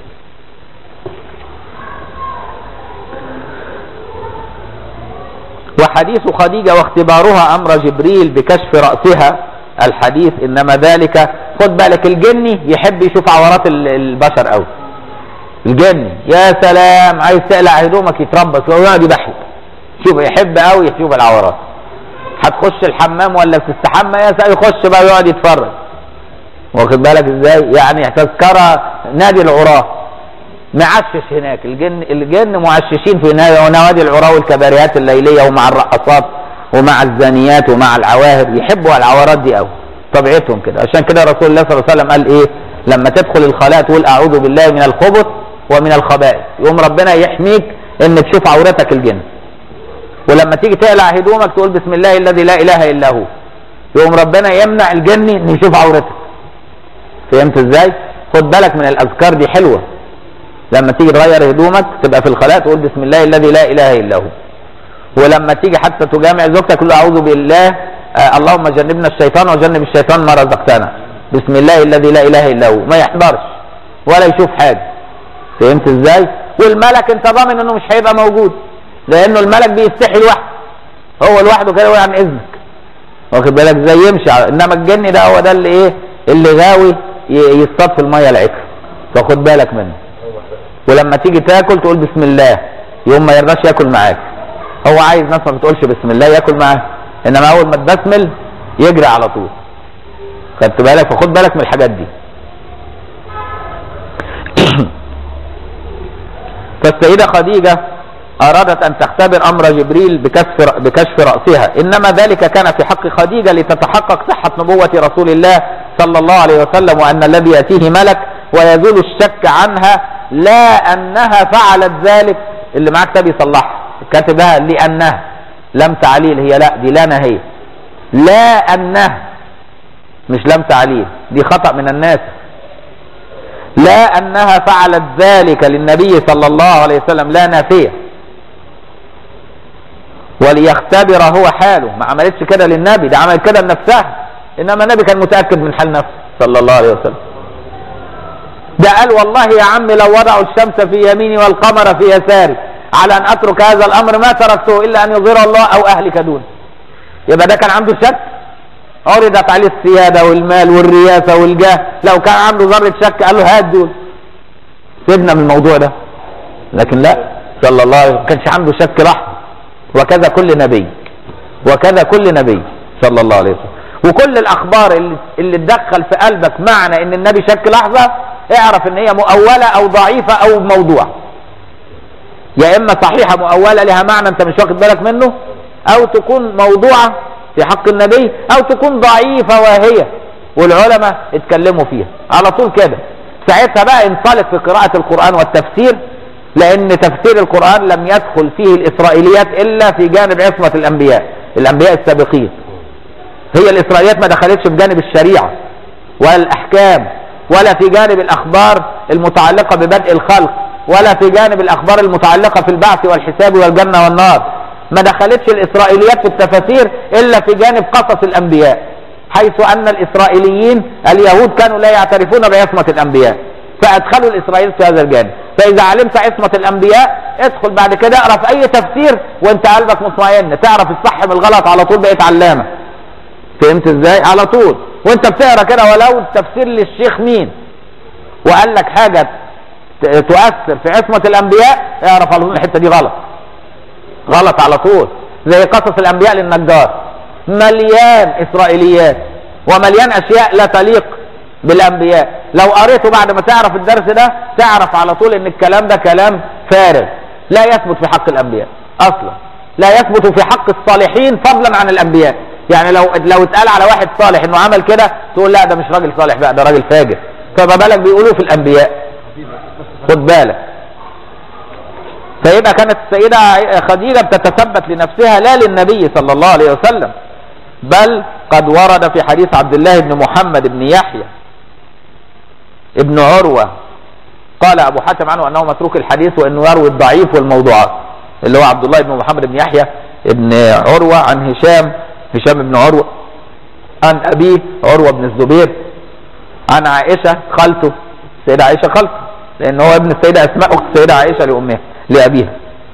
Speaker 1: وحديث خديجة واختبارها أمر جبريل بكشف رأسها الحديث إنما ذلك خد بالك الجني يحب يشوف عورات ال- البشر أوي الجني يا سلام عايز تقلع هدومك يتربص ويقعد يضحك شوف يحب أوي يشوف العورات هتخش الحمام ولا بتستحمى يا سا يخش بقى يقعد يتفرج واخد بالك ازاي يعني تذكرة نادي العراة معشش هناك الجن الجن معششين في نا- نوادي العراة والكباريات الليلية ومع الرقصات ومع الزانيات ومع العواهر يحبوا العورات دي قوي طبيعتهم كده عشان كده رسول الله صلى الله عليه وسلم قال ايه لما تدخل الخلاء تقول اعوذ بالله من الخبث ومن الخبائث يقوم ربنا يحميك ان تشوف عورتك الجن ولما تيجي تقلع هدومك تقول بسم الله الذي لا اله الا هو يقوم ربنا يمنع الجن ان يشوف عورتك فهمت ازاي خد بالك من الاذكار دي حلوه لما تيجي تغير هدومك تبقى في الخلاء تقول بسم الله الذي لا اله الا هو ولما تيجي حتى تجامع زوجتك تقول اعوذ بالله آه اللهم جنبنا الشيطان وجنب الشيطان ما رزقتنا بسم الله الذي لا اله الا هو ما يحضرش ولا يشوف حاجه فهمت ازاي والملك انت ضامن انه مش هيبقى موجود لانه الملك بيستحي لوحده هو لوحده كده وعن اذنك واخد بالك زي يمشي على- انما الجن ده هو ده اللي ايه اللي غاوي ي- يصطاد في الميه العكر فخد بالك منه ولما تيجي تاكل تقول بسم الله يوم ما يرضاش ياكل معاك هو عايز ناس ما بتقولش بسم الله ياكل معاك انما اول ما تبسمل يجري على طول خدت بالك فخد بالك من الحاجات دي فالسيدة خديجة أرادت أن تختبر أمر جبريل بكشف بكشف رأسها إنما ذلك كان في حق خديجة لتتحقق صحة نبوة رسول الله صلى الله عليه وسلم وأن الذي يأتيه ملك ويزول الشك عنها لا أنها فعلت ذلك اللي معاك ده بيصلحها كاتبها لأنها لم تعليل هي لا دي لا نهي لا أنها مش لم تعليل دي خطأ من الناس لا أنها فعلت ذلك للنبي صلى الله عليه وسلم لا نافية وليختبر هو حاله ما عملتش كده للنبي ده عملت كده لنفسها انما النبي كان متاكد من حال نفسه صلى الله عليه وسلم ده قال والله يا عم لو وضعوا الشمس في يميني والقمر في يساري على ان اترك هذا الامر ما تركته الا ان يظهر الله او اهلك دون يبقى ده كان عنده شك عرضت عليه السياده والمال والرياسه والجاه لو كان عنده ذره شك قال له هات دول سيبنا من الموضوع ده لكن لا صلى الله عليه وسلم ما كانش عنده شك لحظه وكذا كل نبي وكذا كل نبي صلى الله عليه وسلم وكل الاخبار اللي, اللي تدخل في قلبك معنى ان النبي شك لحظه اعرف ان هي مؤوله او ضعيفه او موضوع يا اما صحيحه مؤوله لها معنى انت مش واخد بالك منه او تكون موضوعه في حق النبي او تكون ضعيفه واهيه والعلماء اتكلموا فيها على طول كده ساعتها بقى انطلق في قراءه القران والتفسير لان تفسير القرآن لم يدخل فيه الاسرائيليات الا في جانب عصمة الانبياء الانبياء السابقين هي الاسرائيليات ما دخلتش في جانب الشريعة ولا الاحكام ولا في جانب الاخبار المتعلقة ببدء الخلق ولا في جانب الاخبار المتعلقة في البعث والحساب والجنة والنار ما دخلتش الاسرائيليات في التفاسير الا في جانب قصص الانبياء حيث ان الاسرائيليين اليهود كانوا لا يعترفون بعصمة الانبياء فادخلوا الاسرائيل في هذا الجانب فاذا علمت عصمة الانبياء ادخل بعد كده اقرا في اي تفسير وانت قلبك مطمئن تعرف الصح من الغلط على طول بقيت علامة فهمت ازاي على طول وانت بتقرا كده ولو تفسير للشيخ مين وقال لك حاجة ت- تؤثر في عصمة الانبياء اعرف على طول الحتة دي غلط غلط على طول زي قصص الانبياء للنجار مليان اسرائيليات ومليان اشياء لا تليق بالانبياء لو قريته بعد ما تعرف الدرس ده تعرف على طول ان الكلام ده كلام فارغ لا يثبت في حق الانبياء اصلا لا يثبت في حق الصالحين فضلا عن الانبياء يعني لو لو اتقال على واحد صالح انه عمل كده تقول لا ده مش راجل صالح بقى ده راجل فاجر فما بالك بيقولوا في الانبياء خد بالك فيبقى كانت السيدة خديجة بتتثبت لنفسها لا للنبي صلى الله عليه وسلم بل قد ورد في حديث عبد الله بن محمد بن يحيى ابن عروة قال أبو حاتم عنه أنه متروك الحديث وأنه يروي الضعيف والموضوعات اللي هو عبد الله بن محمد بن يحيى ابن عروة عن هشام هشام بن عروة عن أبيه عروة بن الزبير عن عائشة خالته السيدة عائشة خالته لأن هو ابن السيدة أسماء أخت السيدة عائشة لأمها لأبيها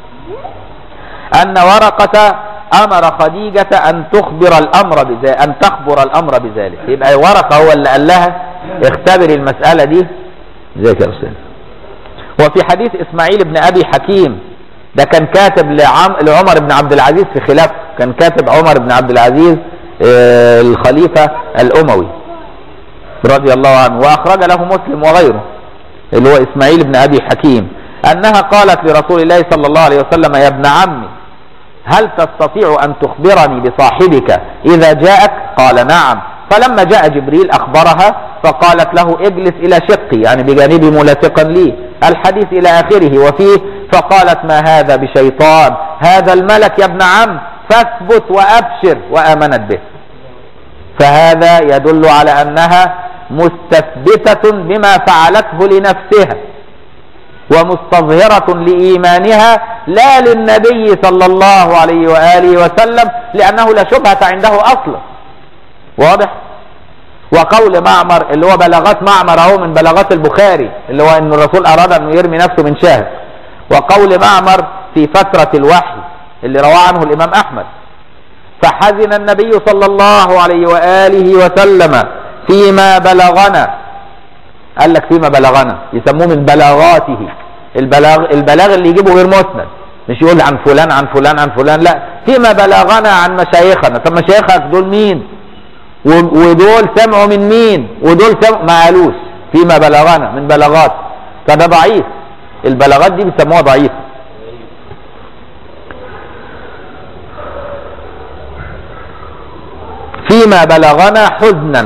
Speaker 1: أن ورقة أمر خديجة أن تخبر الأمر بذلك أن تخبر الأمر بذلك يبقى ورقة هو اللي قال لها اختبري المسألة دي ازيك يا أستاذ وفي حديث إسماعيل بن أبي حكيم ده كان كاتب لعم لعمر بن عبد العزيز في خلافه كان كاتب عمر بن عبد العزيز آه، الخليفة الأموي رضي الله عنه وأخرج له مسلم وغيره اللي هو إسماعيل بن أبي حكيم أنها قالت لرسول الله صلى الله عليه وسلم يا ابن عمي هل تستطيع أن تخبرني بصاحبك إذا جاءك قال نعم فلما جاء جبريل أخبرها فقالت له اجلس إلى شقي يعني بجانبي ملاصقا لي الحديث إلى آخره وفيه فقالت ما هذا بشيطان هذا الملك يا ابن عم فاثبت وأبشر وآمنت به فهذا يدل على أنها مستثبتة بما فعلته لنفسها ومستظهرة لإيمانها لا للنبي صلى الله عليه وآله وسلم لأنه لا شبهة عنده أصلا واضح وقول معمر اللي هو بلاغات معمر اهو من بلاغات البخاري اللي هو ان الرسول اراد انه يرمي نفسه من شاهد وقول معمر في فترة الوحي اللي رواه عنه الامام احمد فحزن النبي صلى الله عليه وآله وسلم فيما بلغنا قال لك فيما بلغنا يسموه من بلاغاته البلاغ البلاغ اللي يجيبه غير مسند مش يقول عن فلان عن فلان عن فلان لا فيما بلغنا عن مشايخنا طب مشايخك دول مين و- ودول سمعوا من مين ودول سمعوا ما قالوش فيما بلغنا من بلاغات فده ضعيف البلاغات دي بيسموها ضعيفه فيما بلغنا حزنا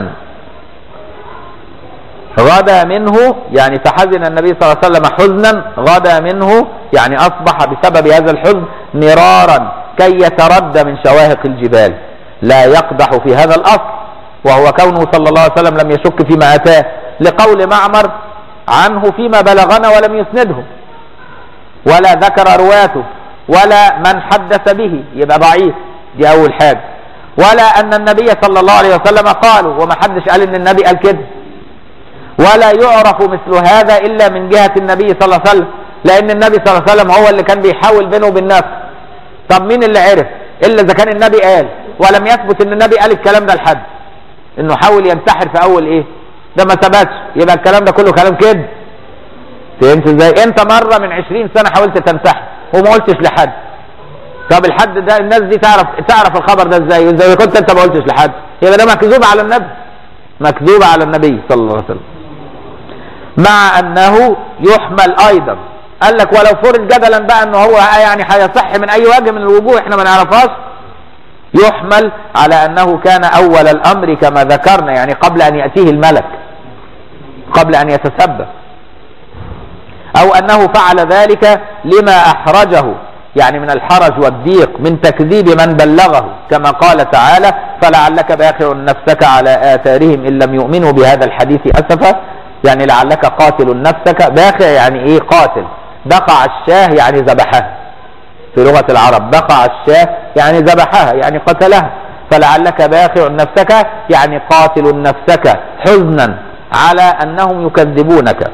Speaker 1: غدا منه يعني فحزن النبي صلى الله عليه وسلم حزنا غدا منه يعني أصبح بسبب هذا الحزن مرارا كي يتردى من شواهق الجبال لا يقدح في هذا الأصل وهو كونه صلى الله عليه وسلم لم يشك فيما أتاه لقول معمر عنه فيما بلغنا ولم يسنده ولا ذكر رواته ولا من حدث به يبقى ضعيف دي أول حاجة ولا أن النبي صلى الله عليه وسلم قالوا وما حدش قال إن النبي قال كده ولا يعرف مثل هذا إلا من جهة النبي صلى الله عليه وسلم لأن النبي صلى الله عليه وسلم هو اللي كان بيحاول بينه وبين نفسه طب مين اللي عرف إلا إذا كان النبي قال ولم يثبت إن النبي قال الكلام ده لحد إنه حاول ينتحر في أول إيه ده ما ثبتش يبقى الكلام ده كله كلام كده فهمت ازاي انت مرة من عشرين سنة حاولت تنتحر وما قلتش لحد طب الحد ده الناس دي تعرف تعرف الخبر ده ازاي واذا كنت انت ما قلتش لحد يبقى ده مكذوب على النبي مكذوب على النبي صلى الله عليه وسلم مع انه يحمل ايضا قال لك ولو فرض جدلا بقى انه هو يعني هيصح من اي وجه من الوجوه احنا ما نعرفهاش يحمل على انه كان اول الامر كما ذكرنا يعني قبل ان ياتيه الملك قبل ان يتسبب او انه فعل ذلك لما احرجه يعني من الحرج والضيق من تكذيب من بلغه كما قال تعالى فلعلك باخع نفسك على اثارهم ان لم يؤمنوا بهذا الحديث اسفا يعني لعلك قاتل نفسك باخع يعني ايه قاتل بقع الشاه يعني ذبحها في لغة العرب بقع الشاه يعني ذبحها يعني قتلها فلعلك باخع نفسك يعني قاتل نفسك حزنا على انهم يكذبونك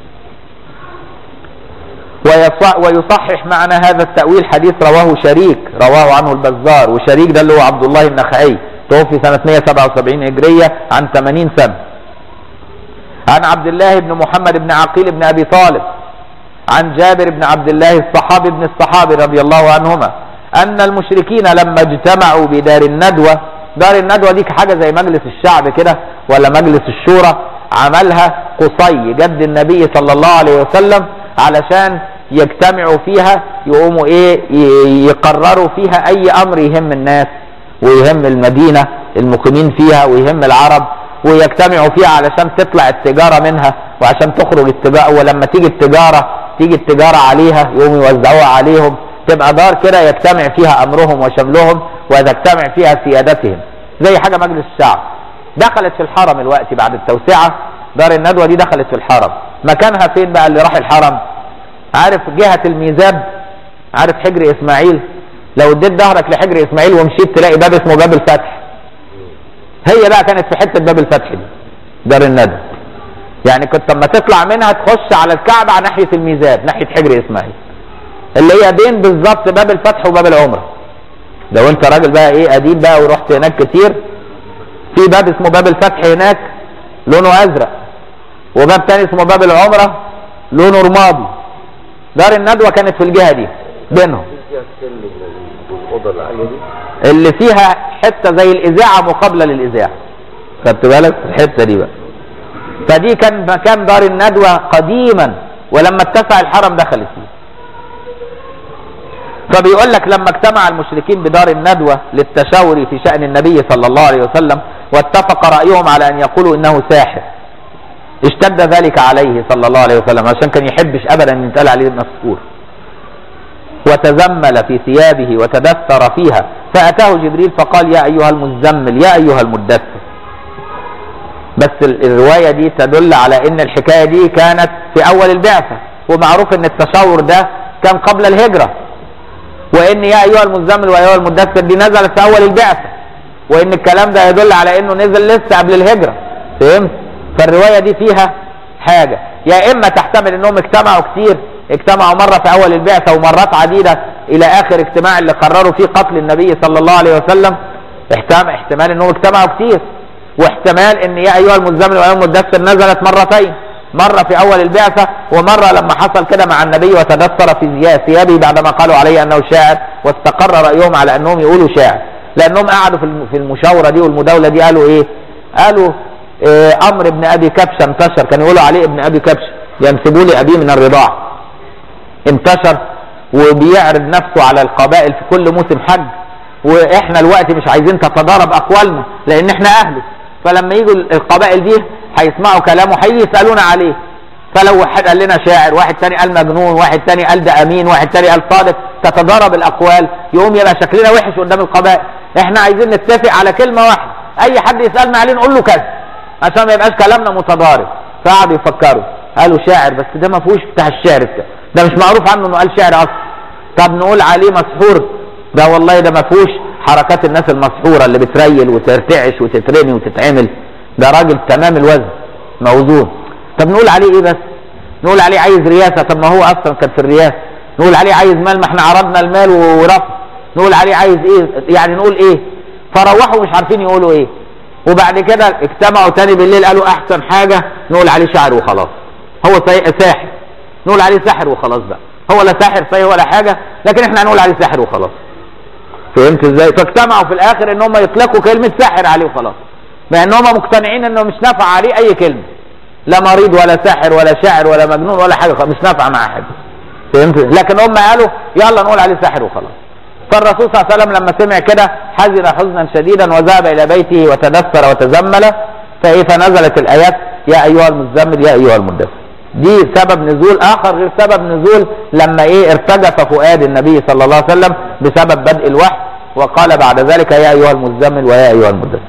Speaker 1: ويصح ويصحح معنى هذا التأويل حديث رواه شريك رواه عنه البزار وشريك ده اللي هو عبد الله النخعي توفي سنة 177 هجرية عن 80 سنة عن عبد الله بن محمد بن عقيل بن أبي طالب عن جابر بن عبد الله الصحابي بن الصحابي رضي الله عنهما أن المشركين لما اجتمعوا بدار الندوة دار الندوة دي حاجة زي مجلس الشعب كده ولا مجلس الشورى عملها قصي جد النبي صلى الله عليه وسلم علشان يجتمعوا فيها يقوموا ايه ي- يقرروا فيها اي امر يهم الناس ويهم المدينة المقيمين فيها ويهم العرب ويجتمعوا فيها علشان تطلع التجارة منها وعشان تخرج التجارة ولما تيجي التجارة تيجي التجارة عليها يقوموا يوزعوها عليهم تبقى دار كده يجتمع فيها امرهم وشملهم وتجتمع فيها سيادتهم زي حاجة مجلس الشعب دخلت في الحرم الوقت بعد التوسعة دار الندوة دي دخلت في الحرم مكانها فين بقى اللي راح الحرم عارف جهة الميزاب عارف حجر اسماعيل لو اديت ظهرك لحجر اسماعيل ومشيت تلاقي باب اسمه باب الفتح هي بقى كانت في حتة باب الفتح دي دار الندوة يعني كنت لما تطلع منها تخش على الكعبة على ناحية الميزاب ناحية حجر اسماعيل اللي هي بين بالظبط باب الفتح وباب العمرة لو انت راجل بقى ايه قديم بقى ورحت هناك كتير في باب اسمه باب الفتح هناك لونه ازرق وباب تاني اسمه باب العمرة لونه رمادي دار الندوة كانت في الجهة دي بينهم
Speaker 2: فيها السلم والاوضه العاليه دي
Speaker 1: اللي فيها حتة زي الإذاعة مقابلة للإذاعة خدت بالك الحتة دي بقى فدي كان مكان دار الندوة قديما ولما اتسع الحرم دخلت فيه فبيقول لك لما اجتمع المشركين بدار الندوة للتشاور في شأن النبي صلى الله عليه وسلم واتفق رأيهم على أن يقولوا إنه ساحر اشتد ذلك عليه صلى الله عليه وسلم عشان كان يحبش أبدا أن يتقال عليه مسحور وتزمل في ثيابه وتدثر فيها فأتاه جبريل فقال يا أيها المزمل يا أيها المدثر بس ال- الرواية دي تدل على ان الحكاية دي كانت في اول البعثة ومعروف ان التشاور ده كان قبل الهجرة وان يا ايها المزمل وايها أيها المدثر دي نزلت في اول البعثة وان الكلام ده يدل على انه نزل لسه قبل الهجرة فهمت فالرواية دي فيها حاجة يا اما تحتمل انهم اجتمعوا كتير اجتمعوا مرة في اول البعثة ومرات عديدة الى اخر اجتماع اللي قرروا فيه قتل النبي صلى الله عليه وسلم احتمال احتمال انهم اجتمعوا كتير واحتمال ان يا ايها المزمل وايها المدثر نزلت مرتين مرة في اول البعثة ومرة لما حصل كده مع النبي وتدثر في زيا- ثيابه بعدما قالوا عليه انه شاعر واستقر رأيهم على انهم يقولوا شاعر لانهم قعدوا في الم- في المشاورة دي والمداولة دي قالوا ايه قالوا إيه امر ابن ابي كبشة انتشر كانوا يقولوا عليه ابن ابي كبشة ينسبوا لي ابيه من الرضاعة انتشر وبيعرض نفسه على القبائل في كل موسم حج واحنا الوقت مش عايزين تتضارب اقوالنا لان احنا اهله فلما يجوا القبائل دي هيسمعوا كلامه هيجي يسالونا عليه فلو واحد قال لنا شاعر واحد تاني قال مجنون واحد تاني قال ده امين واحد تاني قال صادق تتضارب الاقوال يقوم يبقى شكلنا وحش قدام القبائل احنا عايزين نتفق على كلمه واحده اي حد يسالنا عليه نقول له كذا عشان ما يبقاش كلامنا متضارب فقعدوا يفكروا قالوا شاعر بس ده ما فيهوش بتاع الشعر بتاع ده مش معروف عنه انه قال شعر اصلا طب نقول عليه مسحور ده والله ده ما فيهوش حركات الناس المسحوره اللي بتريل وترتعش وتترمي وتتعمل ده راجل تمام الوزن موزون طب نقول عليه ايه بس نقول عليه عايز رياسه طب ما هو اصلا كان في الرياسه نقول عليه عايز مال ما احنا عرضنا المال ورفض نقول عليه عايز ايه يعني نقول ايه فروحوا مش عارفين يقولوا ايه وبعد كده اجتمعوا تاني بالليل قالوا احسن حاجه نقول عليه شاعر وخلاص هو سي- ساحر نقول عليه ساحر وخلاص بقى هو لا ساحر صحيح ولا حاجه لكن احنا هنقول عليه ساحر وخلاص فهمت ازاي فاجتمعوا في الاخر ان هم يطلقوا كلمه ساحر عليه وخلاص مع ان هم مقتنعين انه مش نافع عليه اي كلمه لا مريض ولا ساحر ولا شاعر ولا مجنون ولا حاجه خالص، مش نافعه مع حد فهمت لكن هم قالوا يلا نقول عليه ساحر وخلاص فالرسول صلى الله عليه وسلم لما سمع كده حزن حزنا شديدا وذهب الى بيته وتدثر وتزمل فايه فنزلت الايات يا ايها المزمل يا ايها المدثر دي سبب نزول اخر غير سبب نزول لما ايه ارتجف فؤاد النبي صلى الله عليه وسلم بسبب بدء الوحي وقال بعد ذلك يا ايها المزمل ويا ايها المدثر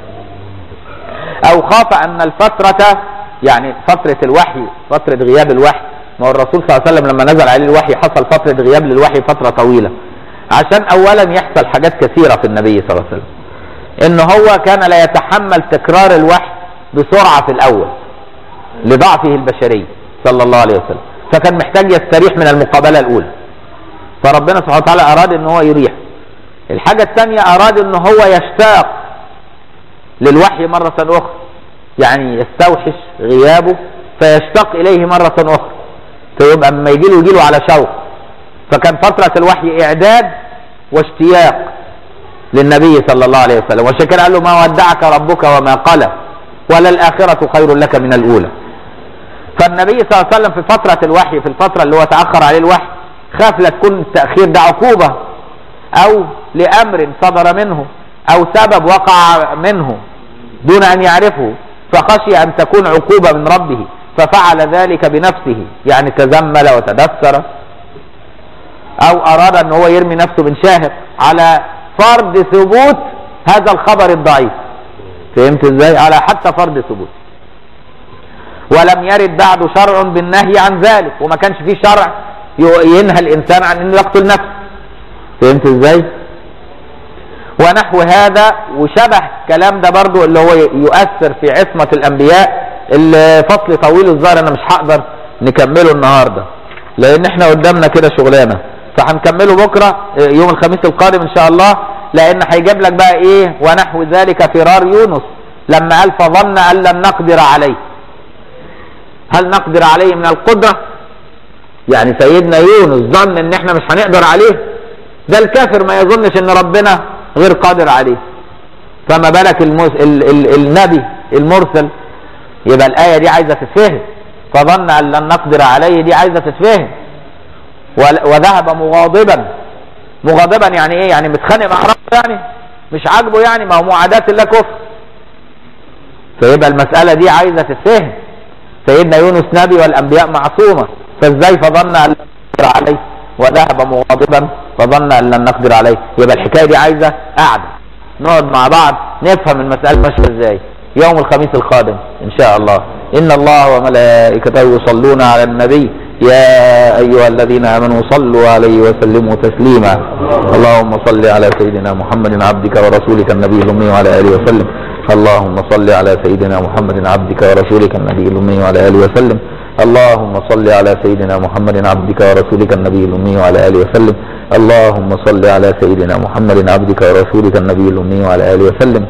Speaker 1: او خاف ان الفترة يعني فترة الوحي فترة غياب الوحي ما هو الرسول صلى الله عليه وسلم لما نزل عليه الوحي حصل فترة غياب للوحي فترة طويلة عشان اولا يحصل حاجات كثيرة في النبي صلى الله عليه وسلم ان هو كان لا يتحمل تكرار الوحي بسرعة في الاول لضعفه البشري صلى الله عليه وسلم فكان محتاج يستريح من المقابلة الاولى فربنا سبحانه وتعالى اراد ان هو يريح الحاجة الثانية اراد ان هو يشتاق للوحي مرة اخرى يعني يستوحش غيابه فيشتاق اليه مرة اخرى فيبقى اما يجي له يجي له على شوق فكان فترة الوحي اعداد واشتياق للنبي صلى الله عليه وسلم وعشان كده قال له ما ودعك ربك وما قلى ولا الآخرة خير لك من الأولى فالنبي صلى الله عليه وسلم في فترة الوحي في الفترة اللي هو تأخر عليه الوحي خاف لا تكون التأخير ده عقوبة أو لأمر صدر منه أو سبب وقع منه دون أن يعرفه فخشي أن تكون عقوبة من ربه ففعل ذلك بنفسه يعني تزمل وتدثر أو أراد أن هو يرمي نفسه من شاهق على فرض ثبوت هذا الخبر الضعيف فهمت ازاي على حتى فرض ثبوت ولم يرد بعد شرع بالنهي عن ذلك وما كانش فيه شرع ينهى الانسان عن انه يقتل نفسه فهمت ازاي ونحو هذا وشبه كلام ده برضو اللي هو يؤثر في عصمة الانبياء الفصل طويل الظاهر انا مش هقدر نكمله النهاردة لان احنا قدامنا كده شغلانة فهنكمله بكرة يوم الخميس القادم ان شاء الله لان هيجيب لك بقى ايه ونحو ذلك فرار يونس لما قال فظن ان لن نقدر عليه هل نقدر عليه من القدرة يعني سيدنا يونس ظن ان احنا مش هنقدر عليه ده الكافر ما يظنش ان ربنا غير قادر عليه فما بالك المس... ال... ال... النبي المرسل يبقى الآية دي عايزة تتفهم فظن ان لن نقدر عليه دي عايزة تتفهم وذهب مغاضبا مغاضبا يعني ايه يعني متخانق مع ربه يعني مش عاجبه يعني ما هو معاداة الله كفر فيبقى المسألة دي عايزة تتفهم سيدنا يونس نبي والأنبياء معصومة فازاي فظن أن لن نقدر عليه وذهب مغاضبا فظن أن لن نقدر عليه يبقى الحكاية دي عايزة قعدة نقعد مع بعض نفهم المسألة ماشية ازاي يوم الخميس القادم ان شاء الله ان الله وملائكته يصلون على النبي يا أيها الذين آمنوا صلوا عليه وسلموا تسليما اللهم صل على سيدنا محمد عبدك ورسولك النبي الأمي وعلى آله وسلم اللهم صل على سيدنا محمد عبدك ورسولك النبي الأمي وعلى آله وسلم اللهم صل على سيدنا محمد عبدك ورسولك النبي الأمي وعلى آله وسلم اللهم صل على سيدنا محمد عبدك ورسولك النبي الأمي وعلى آله وسلم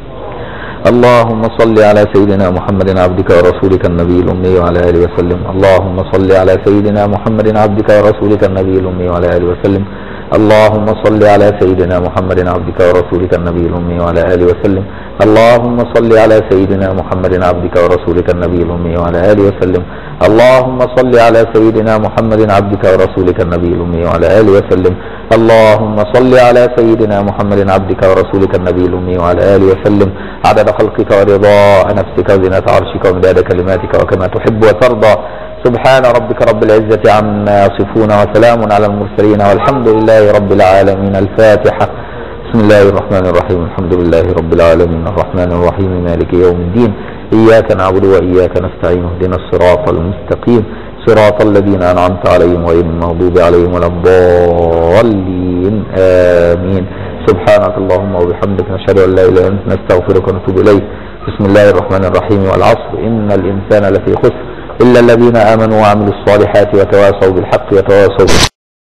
Speaker 1: اللهم صل على سيدنا محمد عبدك ورسولك النبي الأمي وعلى آله وسلم اللهم صل على سيدنا محمد عبدك ورسولك النبي الأمي وعلى آله وسلم اللهم صل على سيدنا محمد عبدك ورسولك النبي الأمي وعلى آله وسلم اللهم صل على سيدنا محمد عبدك ورسولك النبي الأمي وعلى آله وسلم اللهم صل على سيدنا محمد عبدك ورسولك النبي الأمي وعلى آله وسلم اللهم صل على سيدنا محمد عبدك ورسولك النبي الأمي وعلى آله وسلم عدد خلقك ورضاء نفسك وزنة عرشك ومداد كلماتك وكما تحب وترضى سبحان ربك رب العزة عما يصفون وسلام على المرسلين والحمد لله رب العالمين الفاتحة بسم الله الرحمن الرحيم الحمد لله رب العالمين الرحمن الرحيم مالك يوم الدين إياك نعبد وإياك نستعين اهدنا الصراط المستقيم صراط الذين أنعمت عليهم غير المغضوب عليهم ولا الضالين آمين سبحانك اللهم وبحمدك نشهد أن لا إله إلا أنت نستغفرك ونتوب إليك بسم الله الرحمن الرحيم والعصر إن الإنسان لفي خسر إلا الذين آمنوا وعملوا الصالحات وتواصوا بالحق وتواصوا بالحق